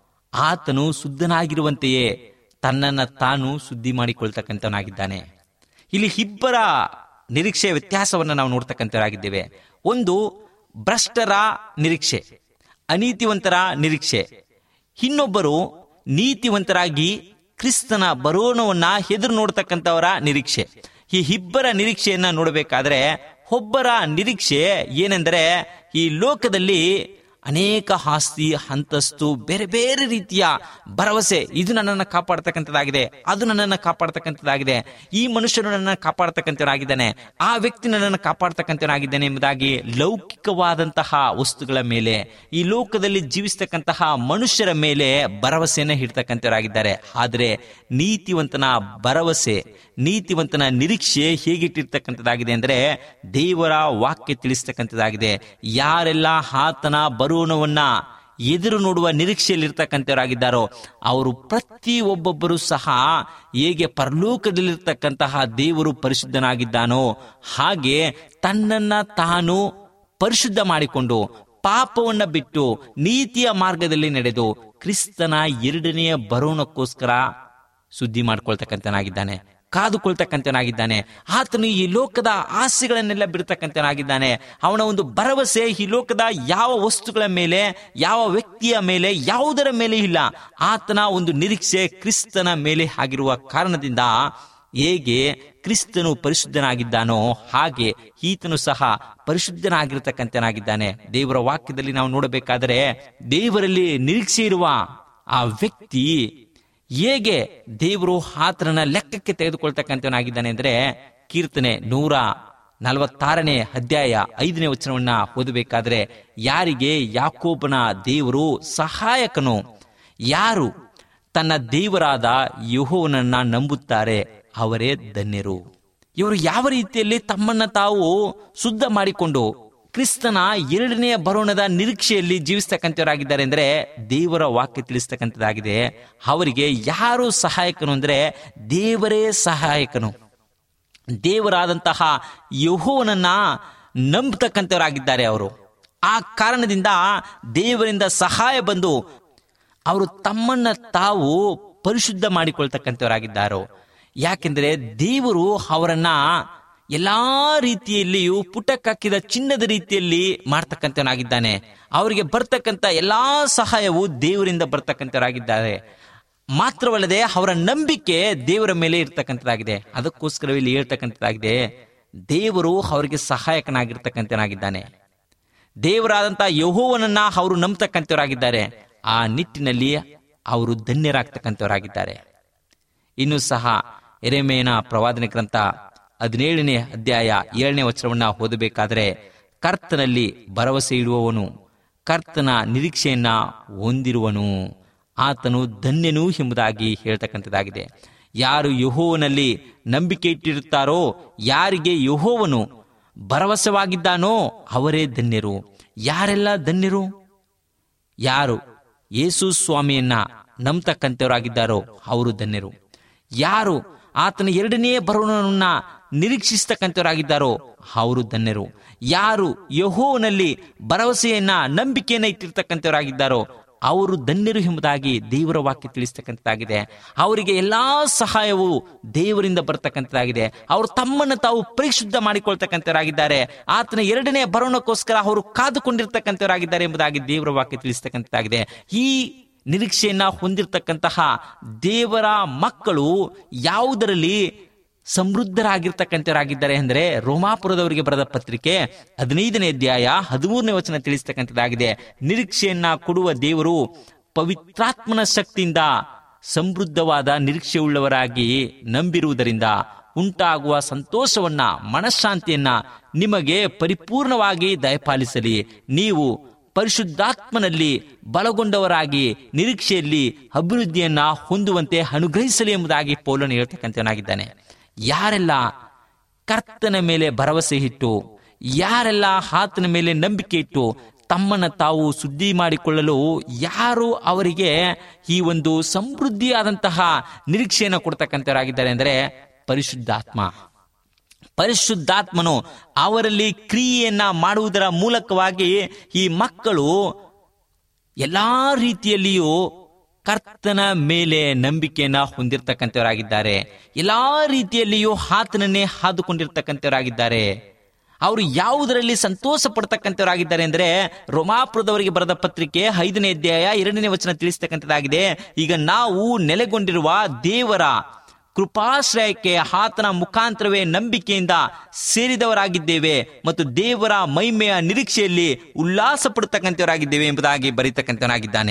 ಆತನು ಶುದ್ಧನಾಗಿರುವಂತೆಯೇ ತನ್ನನ್ನ ತಾನು ಶುದ್ಧಿ ಮಾಡಿಕೊಳ್ತಕ್ಕಂಥವನಾಗಿದ್ದಾನೆ ಇಲ್ಲಿ ಇಬ್ಬರ ನಿರೀಕ್ಷೆಯ ವ್ಯತ್ಯಾಸವನ್ನು ನಾವು ನೋಡ್ತಕ್ಕಂಥವರಾಗಿದ್ದೇವೆ ಒಂದು ಭ್ರಷ್ಟರ ನಿರೀಕ್ಷೆ ಅನೀತಿವಂತರ ನಿರೀಕ್ಷೆ ಇನ್ನೊಬ್ಬರು ನೀತಿವಂತರಾಗಿ ಕ್ರಿಸ್ತನ ಬರೋಣವನ್ನ ಎದುರು ನೋಡ್ತಕ್ಕಂಥವರ ನಿರೀಕ್ಷೆ ಈ ಇಬ್ಬರ ನಿರೀಕ್ಷೆಯನ್ನ ನೋಡಬೇಕಾದ್ರೆ ಒಬ್ಬರ ನಿರೀಕ್ಷೆ ಏನೆಂದರೆ ಈ ಲೋಕದಲ್ಲಿ ಅನೇಕ ಆಸ್ತಿ ಅಂತಸ್ತು ಬೇರೆ ಬೇರೆ ರೀತಿಯ ಭರವಸೆ ಇದು ನನ್ನನ್ನು ಕಾಪಾಡ್ತಕ್ಕಂಥದ್ದಾಗಿದೆ ಅದು ನನ್ನನ್ನು ಕಾಪಾಡ್ತಕ್ಕಂಥದ್ದಾಗಿದೆ ಈ ಮನುಷ್ಯನು ನನ್ನನ್ನು ಕಾಪಾಡ್ತಕ್ಕಂಥವನಾಗಿದ್ದಾನೆ ಆ ವ್ಯಕ್ತಿ ನನ್ನನ್ನು ಕಾಪಾಡ್ತಕ್ಕಂಥವನಾಗಿದ್ದಾನೆ ಎಂಬುದಾಗಿ ಲೌಕಿಕವಾದಂತಹ ವಸ್ತುಗಳ ಮೇಲೆ ಈ ಲೋಕದಲ್ಲಿ ಜೀವಿಸ್ತಕ್ಕಂತಹ ಮನುಷ್ಯರ ಮೇಲೆ ಭರವಸೆಯನ್ನು ಇಡ್ತಕ್ಕಂಥವರಾಗಿದ್ದಾರೆ ಆದರೆ ನೀತಿವಂತನ ಭರವಸೆ ನೀತಿವಂತನ ನಿರೀಕ್ಷೆ ಹೇಗಿಟ್ಟಿರ್ತಕ್ಕಂಥದ್ದಾಗಿದೆ ಅಂದ್ರೆ ದೇವರ ವಾಕ್ಯ ತಿಳಿಸ್ತಕ್ಕಂಥದ್ದಾಗಿದೆ ಯಾರೆಲ್ಲ ಆತನ ಬರುವನವನ್ನ ಎದುರು ನೋಡುವ ನಿರೀಕ್ಷೆಯಲ್ಲಿರ್ತಕ್ಕಂಥವರಾಗಿದ್ದಾರೋ ಅವರು ಪ್ರತಿ ಒಬ್ಬೊಬ್ಬರು ಸಹ ಹೇಗೆ ಪರಲೋಕದಲ್ಲಿರ್ತಕ್ಕಂತಹ ದೇವರು ಪರಿಶುದ್ಧನಾಗಿದ್ದಾನೋ ಹಾಗೆ ತನ್ನನ್ನ ತಾನು ಪರಿಶುದ್ಧ ಮಾಡಿಕೊಂಡು ಪಾಪವನ್ನ ಬಿಟ್ಟು ನೀತಿಯ ಮಾರ್ಗದಲ್ಲಿ ನಡೆದು ಕ್ರಿಸ್ತನ ಎರಡನೆಯ ಬರೋಣಕ್ಕೋಸ್ಕರ ಸುದ್ದಿ ಮಾಡ್ಕೊಳ್ತಕ್ಕಂಥನಾಗಿದ್ದಾನೆ ಕಾದುಕೊಳ್ತಕ್ಕಂಥನಾಗಿದ್ದಾನೆ ಆತನು ಈ ಲೋಕದ ಆಸೆಗಳನ್ನೆಲ್ಲ ಬಿಡ್ತಕ್ಕಂಥನಾಗಿದ್ದಾನೆ ಅವನ ಒಂದು ಭರವಸೆ ಈ ಲೋಕದ ಯಾವ ವಸ್ತುಗಳ ಮೇಲೆ ಯಾವ ವ್ಯಕ್ತಿಯ ಮೇಲೆ ಯಾವುದರ ಮೇಲೆ ಇಲ್ಲ ಆತನ ಒಂದು ನಿರೀಕ್ಷೆ ಕ್ರಿಸ್ತನ ಮೇಲೆ ಆಗಿರುವ ಕಾರಣದಿಂದ ಹೇಗೆ ಕ್ರಿಸ್ತನು ಪರಿಶುದ್ಧನಾಗಿದ್ದಾನೋ ಹಾಗೆ ಈತನು ಸಹ ಪರಿಶುದ್ಧನಾಗಿರ್ತಕ್ಕಂಥನಾಗಿದ್ದಾನೆ ದೇವರ ವಾಕ್ಯದಲ್ಲಿ ನಾವು ನೋಡಬೇಕಾದರೆ ದೇವರಲ್ಲಿ ನಿರೀಕ್ಷೆ ಇರುವ ಆ ವ್ಯಕ್ತಿ ಹೇಗೆ ದೇವರು ಆತನನ್ನ ಲೆಕ್ಕಕ್ಕೆ ತೆಗೆದುಕೊಳ್ತಕ್ಕಂಥವನಾಗಿದ್ದಾನೆ ಅಂದ್ರೆ ಕೀರ್ತನೆ ನೂರ ನಲವತ್ತಾರನೇ ಅಧ್ಯಾಯ ಐದನೇ ವಚನವನ್ನ ಓದಬೇಕಾದ್ರೆ ಯಾರಿಗೆ ಯಾಕೋಬನ ದೇವರು ಸಹಾಯಕನು ಯಾರು ತನ್ನ ದೇವರಾದ ಯಹೋವನನ್ನ ನಂಬುತ್ತಾರೆ ಅವರೇ ಧನ್ಯರು ಇವರು ಯಾವ ರೀತಿಯಲ್ಲಿ ತಮ್ಮನ್ನ ತಾವು ಶುದ್ಧ ಮಾಡಿಕೊಂಡು ಕ್ರಿಸ್ತನ ಎರಡನೆಯ ಬರೋಣದ ನಿರೀಕ್ಷೆಯಲ್ಲಿ ಜೀವಿಸ್ತಕ್ಕಂಥವರಾಗಿದ್ದಾರೆ ಅಂದ್ರೆ ದೇವರ ವಾಕ್ಯ ತಿಳಿಸ್ತಕ್ಕಂಥದ್ದಾಗಿದೆ ಅವರಿಗೆ ಯಾರು ಸಹಾಯಕನು ಅಂದ್ರೆ ದೇವರೇ ಸಹಾಯಕನು ದೇವರಾದಂತಹ ಯಹೋವನನ್ನ ನಂಬತಕ್ಕಂಥವರಾಗಿದ್ದಾರೆ ಅವರು ಆ ಕಾರಣದಿಂದ ದೇವರಿಂದ ಸಹಾಯ ಬಂದು ಅವರು ತಮ್ಮನ್ನ ತಾವು ಪರಿಶುದ್ಧ ಮಾಡಿಕೊಳ್ತಕ್ಕಂಥವರಾಗಿದ್ದಾರೋ ಯಾಕೆಂದ್ರೆ ದೇವರು ಅವರನ್ನ ಎಲ್ಲಾ ರೀತಿಯಲ್ಲಿಯೂ ಪುಟಕ್ಕಾಕಿದ ಚಿನ್ನದ ರೀತಿಯಲ್ಲಿ ಮಾಡ್ತಕ್ಕಂಥವನಾಗಿದ್ದಾನೆ ಅವರಿಗೆ ಬರ್ತಕ್ಕಂಥ ಎಲ್ಲಾ ಸಹಾಯವು ದೇವರಿಂದ ಬರ್ತಕ್ಕಂಥವರಾಗಿದ್ದಾರೆ ಮಾತ್ರವಲ್ಲದೆ ಅವರ ನಂಬಿಕೆ ದೇವರ ಮೇಲೆ ಇರ್ತಕ್ಕಂಥದ್ದಾಗಿದೆ ಅದಕ್ಕೋಸ್ಕರ ಇಲ್ಲಿ ಹೇಳ್ತಕ್ಕಂಥದ್ದಾಗಿದೆ ದೇವರು ಅವರಿಗೆ ಸಹಾಯಕನಾಗಿರ್ತಕ್ಕಂಥನಾಗಿದ್ದಾನೆ ದೇವರಾದಂಥ ಯಹೋವನನ್ನ ಅವರು ನಂಬತಕ್ಕಂಥವರಾಗಿದ್ದಾರೆ ಆ ನಿಟ್ಟಿನಲ್ಲಿ ಅವರು ಧನ್ಯರಾಗ್ತಕ್ಕಂಥವರಾಗಿದ್ದಾರೆ ಇನ್ನು ಸಹ ಎರೆಮೇನ ಪ್ರವಾದನೆ ಗ್ರಂಥ ಹದಿನೇಳನೇ ಅಧ್ಯಾಯ ಏಳನೇ ವಚನವನ್ನ ಓದಬೇಕಾದ್ರೆ ಕರ್ತನಲ್ಲಿ ಭರವಸೆ ಇಡುವವನು ಕರ್ತನ ನಿರೀಕ್ಷೆಯನ್ನ ಹೊಂದಿರುವನು ಆತನು ಧನ್ಯನು ಎಂಬುದಾಗಿ ಹೇಳ್ತಕ್ಕಂಥದ್ದಾಗಿದೆ ಯಾರು ಯಹೋವನಲ್ಲಿ ನಂಬಿಕೆ ಇಟ್ಟಿರುತ್ತಾರೋ ಯಾರಿಗೆ ಯಹೋವನು ಭರವಸವಾಗಿದ್ದಾನೋ ಅವರೇ ಧನ್ಯರು ಯಾರೆಲ್ಲ ಧನ್ಯರು ಯಾರು ಯೇಸು ಸ್ವಾಮಿಯನ್ನ ನಂಬತಕ್ಕಂಥವರಾಗಿದ್ದಾರೋ ಅವರು ಧನ್ಯರು ಯಾರು ಆತನ ಎರಡನೇ ಬರೋಣವನ್ನ ನಿರೀಕ್ಷಿಸ್ತಕ್ಕಂಥವರಾಗಿದ್ದಾರೋ ಅವರು ಧನ್ಯರು ಯಾರು ಯಹೋವನಲ್ಲಿ ಭರವಸೆಯನ್ನ ನಂಬಿಕೆಯನ್ನ ಇಟ್ಟಿರ್ತಕ್ಕಂಥವರಾಗಿದ್ದಾರೋ ಅವರು ಧನ್ಯರು ಎಂಬುದಾಗಿ ದೇವರ ವಾಕ್ಯ ತಿಳಿಸ್ತಕ್ಕಂಥದ್ದಾಗಿದೆ ಅವರಿಗೆ ಎಲ್ಲಾ ಸಹಾಯವು ದೇವರಿಂದ ಬರ್ತಕ್ಕಂಥದ್ದಾಗಿದೆ ಅವರು ತಮ್ಮನ್ನು ತಾವು ಪರಿಶುದ್ಧ ಮಾಡಿಕೊಳ್ತಕ್ಕಂಥವರಾಗಿದ್ದಾರೆ ಆತನ ಎರಡನೇ ಬರೋಣಕ್ಕೋಸ್ಕರ ಅವರು ಕಾದುಕೊಂಡಿರ್ತಕ್ಕಂಥವರಾಗಿದ್ದಾರೆ ಎಂಬುದಾಗಿ ದೇವರ ವಾಕ್ಯ ತಿಳಿಸ್ತಕ್ಕಂಥದ್ದಾಗಿದೆ ಈ ನಿರೀಕ್ಷೆಯನ್ನ ಹೊಂದಿರತಕ್ಕಂತಹ ದೇವರ ಮಕ್ಕಳು ಯಾವುದರಲ್ಲಿ ಸಮೃದ್ಧರಾಗಿರ್ತಕ್ಕಂಥವರಾಗಿದ್ದಾರೆ ಅಂದರೆ ರೋಮಾಪುರದವರಿಗೆ ಬರೆದ ಪತ್ರಿಕೆ ಹದಿನೈದನೇ ಅಧ್ಯಾಯ ಹದಿಮೂರನೇ ವಚನ ತಿಳಿಸ್ತಕ್ಕಂಥದ್ದಾಗಿದೆ ನಿರೀಕ್ಷೆಯನ್ನ ಕೊಡುವ ದೇವರು ಪವಿತ್ರಾತ್ಮನ ಶಕ್ತಿಯಿಂದ ಸಮೃದ್ಧವಾದ ನಿರೀಕ್ಷೆಯುಳ್ಳವರಾಗಿ ನಂಬಿರುವುದರಿಂದ ಉಂಟಾಗುವ ಸಂತೋಷವನ್ನ ಮನಃಶಾಂತಿಯನ್ನ ನಿಮಗೆ ಪರಿಪೂರ್ಣವಾಗಿ ದಯಪಾಲಿಸಲಿ ನೀವು ಪರಿಶುದ್ಧಾತ್ಮನಲ್ಲಿ ಬಲಗೊಂಡವರಾಗಿ ನಿರೀಕ್ಷೆಯಲ್ಲಿ ಅಭಿವೃದ್ಧಿಯನ್ನ ಹೊಂದುವಂತೆ ಅನುಗ್ರಹಿಸಲಿ ಎಂಬುದಾಗಿ ಪೌಲನು ಹೇಳ್ತಕ್ಕಂಥವನಾಗಿದ್ದಾನೆ ಯಾರೆಲ್ಲ ಕರ್ತನ ಮೇಲೆ ಭರವಸೆ ಇಟ್ಟು ಯಾರೆಲ್ಲ ಆತನ ಮೇಲೆ ನಂಬಿಕೆ ಇಟ್ಟು ತಮ್ಮನ್ನ ತಾವು ಸುದ್ದಿ ಮಾಡಿಕೊಳ್ಳಲು ಯಾರು ಅವರಿಗೆ ಈ ಒಂದು ಸಮೃದ್ಧಿಯಾದಂತಹ ನಿರೀಕ್ಷೆಯನ್ನು ಕೊಡ್ತಕ್ಕಂಥವರಾಗಿದ್ದಾರೆ ಅಂದರೆ ಪರಿಶುದ್ಧಾತ್ಮ ಪರಿಶುದ್ಧಾತ್ಮನು ಅವರಲ್ಲಿ ಕ್ರಿಯೆಯನ್ನ ಮಾಡುವುದರ ಮೂಲಕವಾಗಿ ಈ ಮಕ್ಕಳು ಎಲ್ಲಾ ರೀತಿಯಲ್ಲಿಯೂ ಕರ್ತನ ಮೇಲೆ ನಂಬಿಕೆಯನ್ನ ಹೊಂದಿರತಕ್ಕಂಥವರಾಗಿದ್ದಾರೆ ಎಲ್ಲಾ ರೀತಿಯಲ್ಲಿಯೂ ಆತನನ್ನೇ ಹಾದುಕೊಂಡಿರ್ತಕ್ಕಂಥವರಾಗಿದ್ದಾರೆ ಅವರು ಯಾವುದರಲ್ಲಿ ಸಂತೋಷ ಪಡ್ತಕ್ಕಂಥವರಾಗಿದ್ದಾರೆ ಅಂದರೆ ರೋಮಾಪುರದವರಿಗೆ ಬರೆದ ಪತ್ರಿಕೆ ಐದನೇ ಅಧ್ಯಾಯ ಎರಡನೇ ವಚನ ತಿಳಿಸ್ತಕ್ಕಂಥದ್ದಾಗಿದೆ ಈಗ ನಾವು ನೆಲೆಗೊಂಡಿರುವ ದೇವರ ಕೃಪಾಶ್ರಯಕ್ಕೆ ಆತನ ಮುಖಾಂತರವೇ ನಂಬಿಕೆಯಿಂದ ಸೇರಿದವರಾಗಿದ್ದೇವೆ ಮತ್ತು ದೇವರ ಮಹಿಮೆಯ ನಿರೀಕ್ಷೆಯಲ್ಲಿ ಉಲ್ಲಾಸ ಪಡ್ತಕ್ಕಂಥವರಾಗಿದ್ದೇವೆ ಎಂಬುದಾಗಿ ಬರೀತಕ್ಕಂಥವನಾಗಿದ್ದಾನೆ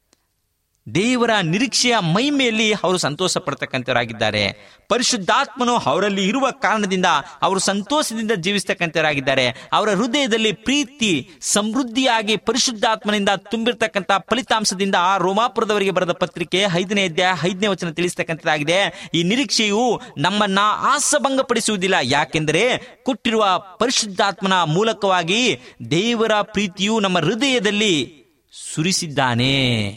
ದೇವರ ನಿರೀಕ್ಷೆಯ ಮಹಿಮೆಯಲ್ಲಿ ಅವರು ಸಂತೋಷ ಪಡ್ತಕ್ಕಂಥವರಾಗಿದ್ದಾರೆ ಪರಿಶುದ್ಧಾತ್ಮನು ಅವರಲ್ಲಿ ಇರುವ ಕಾರಣದಿಂದ ಅವರು ಸಂತೋಷದಿಂದ ಜೀವಿಸ್ತಕ್ಕಂಥವರಾಗಿದ್ದಾರೆ ಅವರ ಹೃದಯದಲ್ಲಿ ಪ್ರೀತಿ ಸಮೃದ್ಧಿಯಾಗಿ ಪರಿಶುದ್ಧಾತ್ಮನಿಂದ ತುಂಬಿರ್ತಕ್ಕಂಥ ಫಲಿತಾಂಶದಿಂದ ಆ ರೋಮಾಪುರದವರಿಗೆ ಬರೆದ ಪತ್ರಿಕೆ ಐದನೇ ಅಧ್ಯಾಯ ಐದನೇ ವಚನ ತಿಳಿಸ್ತಕ್ಕಂಥದ್ದಾಗಿದೆ ಈ ನಿರೀಕ್ಷೆಯು ನಮ್ಮನ್ನ ಆಸಭಂಗಪಡಿಸುವುದಿಲ್ಲ ಯಾಕೆಂದರೆ ಕೊಟ್ಟಿರುವ ಪರಿಶುದ್ಧಾತ್ಮನ ಮೂಲಕವಾಗಿ ದೇವರ ಪ್ರೀತಿಯು ನಮ್ಮ ಹೃದಯದಲ್ಲಿ ಸುರಿಸಿದ್ದಾನೆ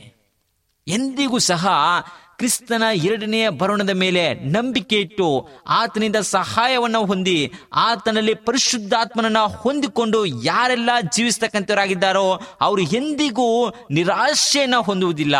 ಎಂದಿಗೂ ಸಹ ಕ್ರಿಸ್ತನ ಎರಡನೆಯ ಬರೋಣದ ಮೇಲೆ ನಂಬಿಕೆ ಇಟ್ಟು ಆತನಿಂದ ಸಹಾಯವನ್ನು ಹೊಂದಿ ಆತನಲ್ಲಿ ಪರಿಶುದ್ಧಾತ್ಮನನ್ನ ಹೊಂದಿಕೊಂಡು ಯಾರೆಲ್ಲ ಜೀವಿಸ್ತಕ್ಕಂಥವರಾಗಿದ್ದಾರೋ ಅವರು ಎಂದಿಗೂ ನಿರಾಶೆಯನ್ನ ಹೊಂದುವುದಿಲ್ಲ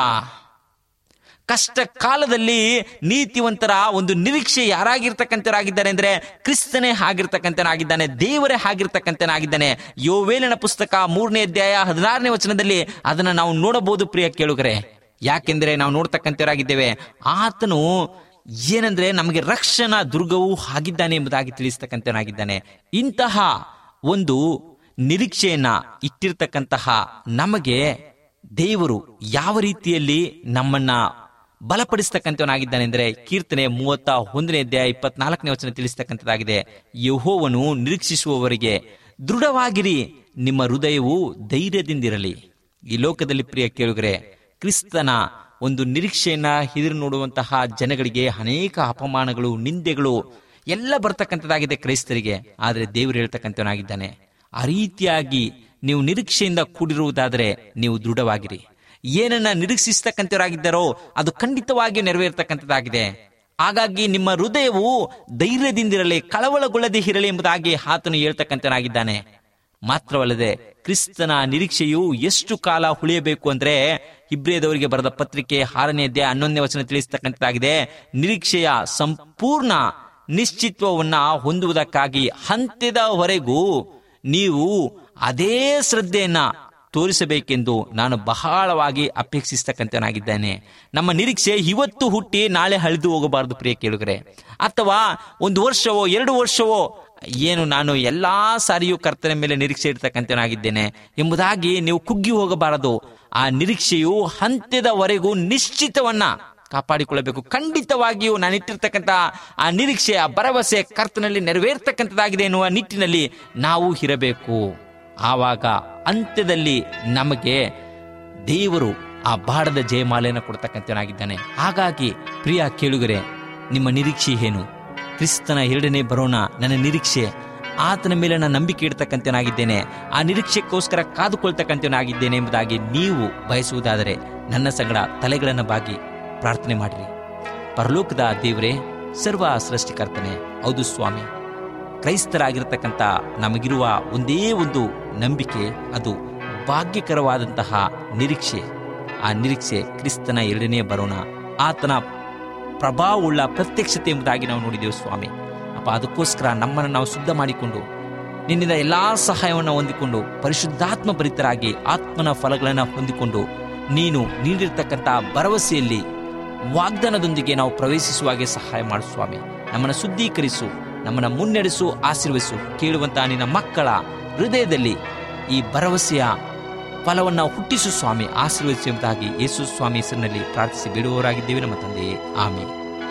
ಕಷ್ಟ ಕಾಲದಲ್ಲಿ ನೀತಿವಂತರ ಒಂದು ನಿರೀಕ್ಷೆ ಯಾರಾಗಿರ್ತಕ್ಕಂಥವರಾಗಿದ್ದಾರೆ ಅಂದ್ರೆ ಕ್ರಿಸ್ತನೇ ಆಗಿರ್ತಕ್ಕಂಥನಾಗಿದ್ದಾನೆ ದೇವರೇ ಆಗಿರ್ತಕ್ಕಂಥನಾಗಿದ್ದಾನೆ ಯೋವೇಲನ ಪುಸ್ತಕ ಮೂರನೇ ಅಧ್ಯಾಯ ಹದಿನಾರನೇ ವಚನದಲ್ಲಿ ಅದನ್ನ ನಾವು ನೋಡಬಹುದು ಪ್ರಿಯ ಕೇಳುಗರೆ ಯಾಕೆಂದ್ರೆ ನಾವು ನೋಡ್ತಕ್ಕಂಥವರಾಗಿದ್ದೇವೆ ಆತನು ಏನಂದ್ರೆ ನಮಗೆ ರಕ್ಷಣಾ ದುರ್ಗವೂ ಆಗಿದ್ದಾನೆ ಎಂಬುದಾಗಿ ತಿಳಿಸ್ತಕ್ಕಂಥವನಾಗಿದ್ದಾನೆ ಇಂತಹ ಒಂದು ನಿರೀಕ್ಷೆಯನ್ನ ಇಟ್ಟಿರ್ತಕ್ಕಂತಹ ನಮಗೆ ದೇವರು ಯಾವ ರೀತಿಯಲ್ಲಿ ನಮ್ಮನ್ನ ಬಲಪಡಿಸ್ತಕ್ಕಂಥವನಾಗಿದ್ದಾನೆ ಅಂದ್ರೆ ಕೀರ್ತನೆ ಮೂವತ್ತ ಒಂದನೇ ಅಧ್ಯಾಯ ಇಪ್ಪತ್ನಾಲ್ಕನೇ ವಚನ ತಿಳಿಸ್ತಕ್ಕಂಥದ್ದಾಗಿದೆ ಯಹೋವನು ನಿರೀಕ್ಷಿಸುವವರಿಗೆ ದೃಢವಾಗಿರಿ ನಿಮ್ಮ ಹೃದಯವು ಧೈರ್ಯದಿಂದಿರಲಿ ಈ ಲೋಕದಲ್ಲಿ ಪ್ರಿಯ ಕೇಳುಗರೆ ಕ್ರಿಸ್ತನ ಒಂದು ನಿರೀಕ್ಷೆಯನ್ನ ಎದುರು ನೋಡುವಂತಹ ಜನಗಳಿಗೆ ಅನೇಕ ಅಪಮಾನಗಳು ನಿಂದೆಗಳು ಎಲ್ಲ ಬರ್ತಕ್ಕಂಥದ್ದಾಗಿದೆ ಕ್ರೈಸ್ತರಿಗೆ ಆದರೆ ದೇವರು ಹೇಳ್ತಕ್ಕಂಥವನಾಗಿದ್ದಾನೆ ಆ ರೀತಿಯಾಗಿ ನೀವು ನಿರೀಕ್ಷೆಯಿಂದ ಕೂಡಿರುವುದಾದರೆ ನೀವು ದೃಢವಾಗಿರಿ ಏನನ್ನ ನಿರೀಕ್ಷಿಸ್ತಕ್ಕಂಥವರಾಗಿದ್ದಾರೋ ಅದು ಖಂಡಿತವಾಗಿಯೂ ನೆರವೇರ್ತಕ್ಕಂಥದ್ದಾಗಿದೆ ಹಾಗಾಗಿ ನಿಮ್ಮ ಹೃದಯವು ಧೈರ್ಯದಿಂದಿರಲಿ ಕಳವಳಗೊಳ್ಳದೆ ಇರಲಿ ಎಂಬುದಾಗಿ ಆತನು ಹೇಳ್ತಕ್ಕಂಥನಾಗಿದ್ದಾನೆ ಮಾತ್ರವಲ್ಲದೆ ಕ್ರಿಸ್ತನ ನಿರೀಕ್ಷೆಯು ಎಷ್ಟು ಕಾಲ ಉಳಿಯಬೇಕು ಅಂದ್ರೆ ಇಬ್ರಿಯದವರಿಗೆ ಬರೆದ ಪತ್ರಿಕೆ ಆರನೇ ಅಧ್ಯಾಯ ಹನ್ನೊಂದನೇ ವಚನ ತಿಳಿಸ್ತಕ್ಕಂಥದ್ದಾಗಿದೆ ನಿರೀಕ್ಷೆಯ ಸಂಪೂರ್ಣ ನಿಶ್ಚಿತ್ವವನ್ನ ಹೊಂದುವುದಕ್ಕಾಗಿ ಹಂತ್ಯದವರೆಗೂ ನೀವು ಅದೇ ಶ್ರದ್ಧೆಯನ್ನ ತೋರಿಸಬೇಕೆಂದು ನಾನು ಬಹಳವಾಗಿ ಅಪೇಕ್ಷಿಸ್ತಕ್ಕಂಥನಾಗಿದ್ದೇನೆ ನಮ್ಮ ನಿರೀಕ್ಷೆ ಇವತ್ತು ಹುಟ್ಟಿ ನಾಳೆ ಹಳಿದು ಹೋಗಬಾರದು ಪ್ರಿಯ ಕೇಳುಗರೆ ಅಥವಾ ಒಂದು ವರ್ಷವೋ ಎರಡು ವರ್ಷವೋ ಏನು ನಾನು ಎಲ್ಲಾ ಸಾರಿಯೂ ಕರ್ತನ ಮೇಲೆ ನಿರೀಕ್ಷೆ ಇಡ್ತಕ್ಕಂಥನಾಗಿದ್ದೇನೆ ಎಂಬುದಾಗಿ ನೀವು ಕುಗ್ಗಿ ಹೋಗಬಾರದು ಆ ನಿರೀಕ್ಷೆಯು ಹಂತ್ಯದವರೆಗೂ ನಿಶ್ಚಿತವನ್ನ ಕಾಪಾಡಿಕೊಳ್ಳಬೇಕು ಖಂಡಿತವಾಗಿಯೂ ನಾನು ಇಟ್ಟಿರ್ತಕ್ಕಂಥ ಆ ನಿರೀಕ್ಷೆ ಆ ಭರವಸೆ ಕರ್ತನಲ್ಲಿ ನೆರವೇರ್ತಕ್ಕಂಥದ್ದಾಗಿದೆ ಎನ್ನುವ ನಿಟ್ಟಿನಲ್ಲಿ ನಾವು ಇರಬೇಕು ಆವಾಗ ಅಂತ್ಯದಲ್ಲಿ ನಮಗೆ ದೇವರು ಆ ಬಾಡದ ಜಯಮಾಲೆಯನ್ನು ಕೊಡ್ತಕ್ಕಂಥನಾಗಿದ್ದಾನೆ ಹಾಗಾಗಿ ಪ್ರಿಯ ಕೇಳುಗರೆ ನಿಮ್ಮ ನಿರೀಕ್ಷೆ ಏನು ಕ್ರಿಸ್ತನ ಎರಡನೇ ಬರೋಣ ನನ್ನ ನಿರೀಕ್ಷೆ ಆತನ ಮೇಲೆ ನಾನು ನಂಬಿಕೆ ಇಡ್ತಕ್ಕಂಥವನಾಗಿದ್ದೇನೆ ಆ ನಿರೀಕ್ಷೆಗೋಸ್ಕರ ಕಾದುಕೊಳ್ತಕ್ಕಂಥವನಾಗಿದ್ದೇನೆ ಎಂಬುದಾಗಿ ನೀವು ಬಯಸುವುದಾದರೆ ನನ್ನ ಸಂಗಡ ತಲೆಗಳನ್ನು ಬಾಗಿ ಪ್ರಾರ್ಥನೆ ಮಾಡಿರಿ ಪರಲೋಕದ ದೇವರೇ ಸರ್ವ ಸೃಷ್ಟಿಕರ್ತನೆ ಹೌದು ಸ್ವಾಮಿ ಕ್ರೈಸ್ತರಾಗಿರ್ತಕ್ಕಂಥ ನಮಗಿರುವ ಒಂದೇ ಒಂದು ನಂಬಿಕೆ ಅದು ಭಾಗ್ಯಕರವಾದಂತಹ ನಿರೀಕ್ಷೆ ಆ ನಿರೀಕ್ಷೆ ಕ್ರಿಸ್ತನ ಎರಡನೇ ಬರೋಣ ಆತನ ಪ್ರಭಾವವುಳ್ಳ ಪ್ರತ್ಯಕ್ಷತೆ ಎಂಬುದಾಗಿ ನಾವು ನೋಡಿದೆವು ಸ್ವಾಮಿ ಅಪ್ಪ ಅದಕ್ಕೋಸ್ಕರ ನಮ್ಮನ್ನು ನಾವು ಶುದ್ಧ ಮಾಡಿಕೊಂಡು ನಿನ್ನಿಂದ ಎಲ್ಲಾ ಸಹಾಯವನ್ನು ಹೊಂದಿಕೊಂಡು ಪರಿಶುದ್ಧಾತ್ಮ ಭರಿತರಾಗಿ ಆತ್ಮನ ಫಲಗಳನ್ನು ಹೊಂದಿಕೊಂಡು ನೀನು ನೀಡಿರ್ತಕ್ಕಂಥ ಭರವಸೆಯಲ್ಲಿ ವಾಗ್ದಾನದೊಂದಿಗೆ ನಾವು ಪ್ರವೇಶಿಸುವಾಗೆ ಸಹಾಯ ಮಾಡು ಸ್ವಾಮಿ ನಮ್ಮನ್ನು ಶುದ್ಧೀಕರಿಸು ನಮ್ಮನ್ನು ಮುನ್ನಡೆಸು ಆಶೀರ್ವದಿಸು ಕೇಳುವಂತಹ ನಿನ್ನ ಮಕ್ಕಳ ಹೃದಯದಲ್ಲಿ ಈ ಭರವಸೆಯ ಫಲವನ್ನು ಹುಟ್ಟಿಸು ಸ್ವಾಮಿ ಆಶೀರ್ವದಿಸು ಎಂಬುದಾಗಿ ಯೇಸು ಸ್ವಾಮಿ ಹೆಸರಿನಲ್ಲಿ ಪ್ರಾರ್ಥಿಸಿ ಬಿಡುವವರಾಗಿದ್ದೇವೆ ನಮ್ಮ ತಂದೆಯೇ ಆಮೆ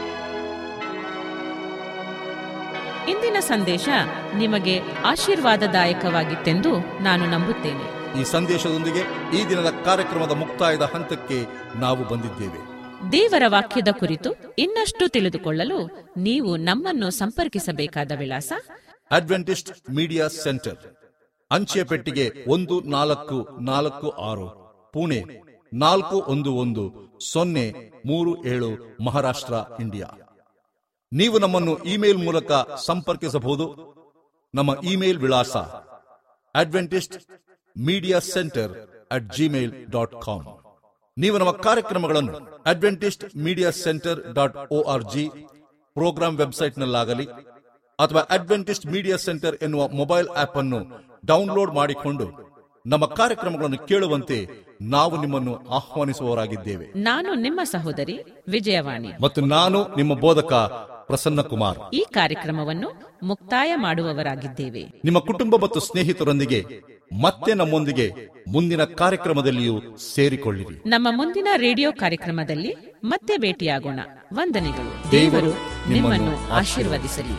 ಇಂದಿನ ಸಂದೇಶ ನಿಮಗೆ ಆಶೀರ್ವಾದದಾಯಕವಾಗಿತ್ತೆಂದು ನಾನು ನಂಬುತ್ತೇನೆ ಈ ಸಂದೇಶದೊಂದಿಗೆ ಈ ದಿನದ ಕಾರ್ಯಕ್ರಮದ ಮುಕ್ತಾಯದ ಹಂತಕ್ಕೆ ನಾವು ಬಂದಿದ್ದೇವೆ ದೇವರ ವಾಕ್ಯದ ಕುರಿತು ಇನ್ನಷ್ಟು ತಿಳಿದುಕೊಳ್ಳಲು ನೀವು ನಮ್ಮನ್ನು ಸಂಪರ್ಕಿಸಬೇಕಾದ ವಿಳಾಸ ಅಡ್ವೆಂಟಿಸ್ಟ್ ಮೀಡಿಯಾ ಸೆಂಟರ್ ಅಂಚೆ ಪೆಟ್ಟಿಗೆ ಒಂದು ನಾಲ್ಕು ನಾಲ್ಕು ಆರು ಪುಣೆ ನಾಲ್ಕು ಒಂದು ಒಂದು ಸೊನ್ನೆ ಮೂರು ಏಳು ಮಹಾರಾಷ್ಟ್ರ ಇಂಡಿಯಾ ನೀವು ನಮ್ಮನ್ನು ಇಮೇಲ್ ಮೂಲಕ ಸಂಪರ್ಕಿಸಬಹುದು ನಮ್ಮ ಇಮೇಲ್ ವಿಳಾಸ Adventist media centre at Gmail dot com ನೀವು ನಮ್ಮ ಕಾರ್ಯಕ್ರಮಗಳನ್ನು Adventist media centre dot O R G programme ವೆಬ್ಸೈಟ್ನಲ್ಲಾಗಲಿ ಅಥವಾ ಅಡ್ವೆಂಟಿಸ್ಟ್ ಮೀಡಿಯಾ ಸೆಂಟರ್ ಎನ್ನುವ ಮೊಬೈಲ್ ಆಪ್ ಅನ್ನು ಡೌನ್ಲೋಡ್ ಮಾಡಿಕೊಂಡು ನಮ್ಮ ಕಾರ್ಯಕ್ರಮಗಳನ್ನು ಕೇಳುವಂತೆ ನಾವು ನಿಮ್ಮನ್ನು ಆಹ್ವಾನಿಸುವವರಾಗಿದ್ದೇವೆ ನಾನು ನಿಮ್ಮ ಸಹೋದರಿ ವಿಜಯವಾಣಿ ಮತ್ತು ನಾನು ನಿಮ್ಮ ಬೋಧಕ ಪ್ರಸನ್ನ ಕುಮಾರ್ ಈ ಕಾರ್ಯಕ್ರಮವನ್ನು ಮುಕ್ತಾಯ ಮಾಡುವವರಾಗಿದ್ದೇವೆ ನಿಮ್ಮ ಕುಟುಂಬ ಮತ್ತು ಸ್ನೇಹಿತರೊಂದಿಗೆ ಮತ್ತೆ ನಮ್ಮೊಂದಿಗೆ ಮುಂದಿನ ಕಾರ್ಯಕ್ರಮದಲ್ಲಿಯೂ ಸೇರಿಕೊಳ್ಳಿರಿ ನಮ್ಮ ಮುಂದಿನ ರೇಡಿಯೋ ಕಾರ್ಯಕ್ರಮದಲ್ಲಿ ಮತ್ತೆ ಭೇಟಿಯಾಗೋಣ ವಂದನೆಗಳು ದೇವರು ದೇವರು ನಿಮ್ಮನ್ನು ಆಶೀರ್ವದಿಸಲಿ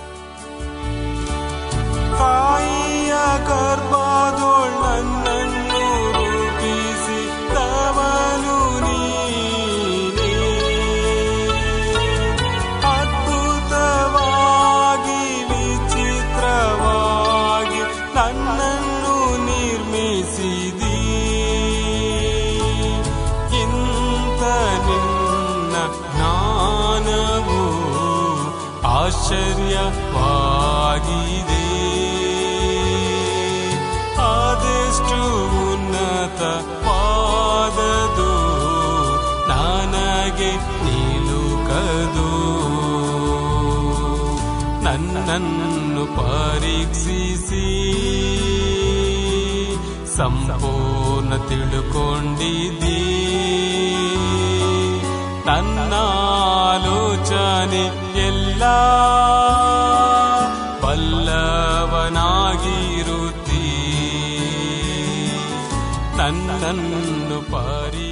ತಾಯಿಯ ಗರ್ಭದೊಳ್ ನನ್ನನ್ನು ರೂಪಿಸಿ ತವನು ನೀನೇ ಅದ್ಭುತವಾಗಿ ವಿಚಿತ್ರವಾಗಿ ನನ್ನನ್ನು ನಿರ್ಮಿಸಿದಿ ಇಂಥ ನಿನ್ನ ಜ್ಞಾನವು ಆಶ್ಚರ್ಯವಾಗಿದೆ ಆದಷ್ಟು ಉನ್ನತವಾದದು ನನಗೆ ನಿಲುಕದು ನನ್ನನ್ನು ಪರೀಕ್ಷಿಸಿ ಸಂಪೂರ್ಣ ತಿಳುಕೊಂಡಿದ್ದೀ ನನ್ನಾಲೋಚನೆ ಎಲ್ಲ ಬಲ್ಲವನಾಗಿರುತ್ತೀ ನನ್ನನ್ನು ಪರಿ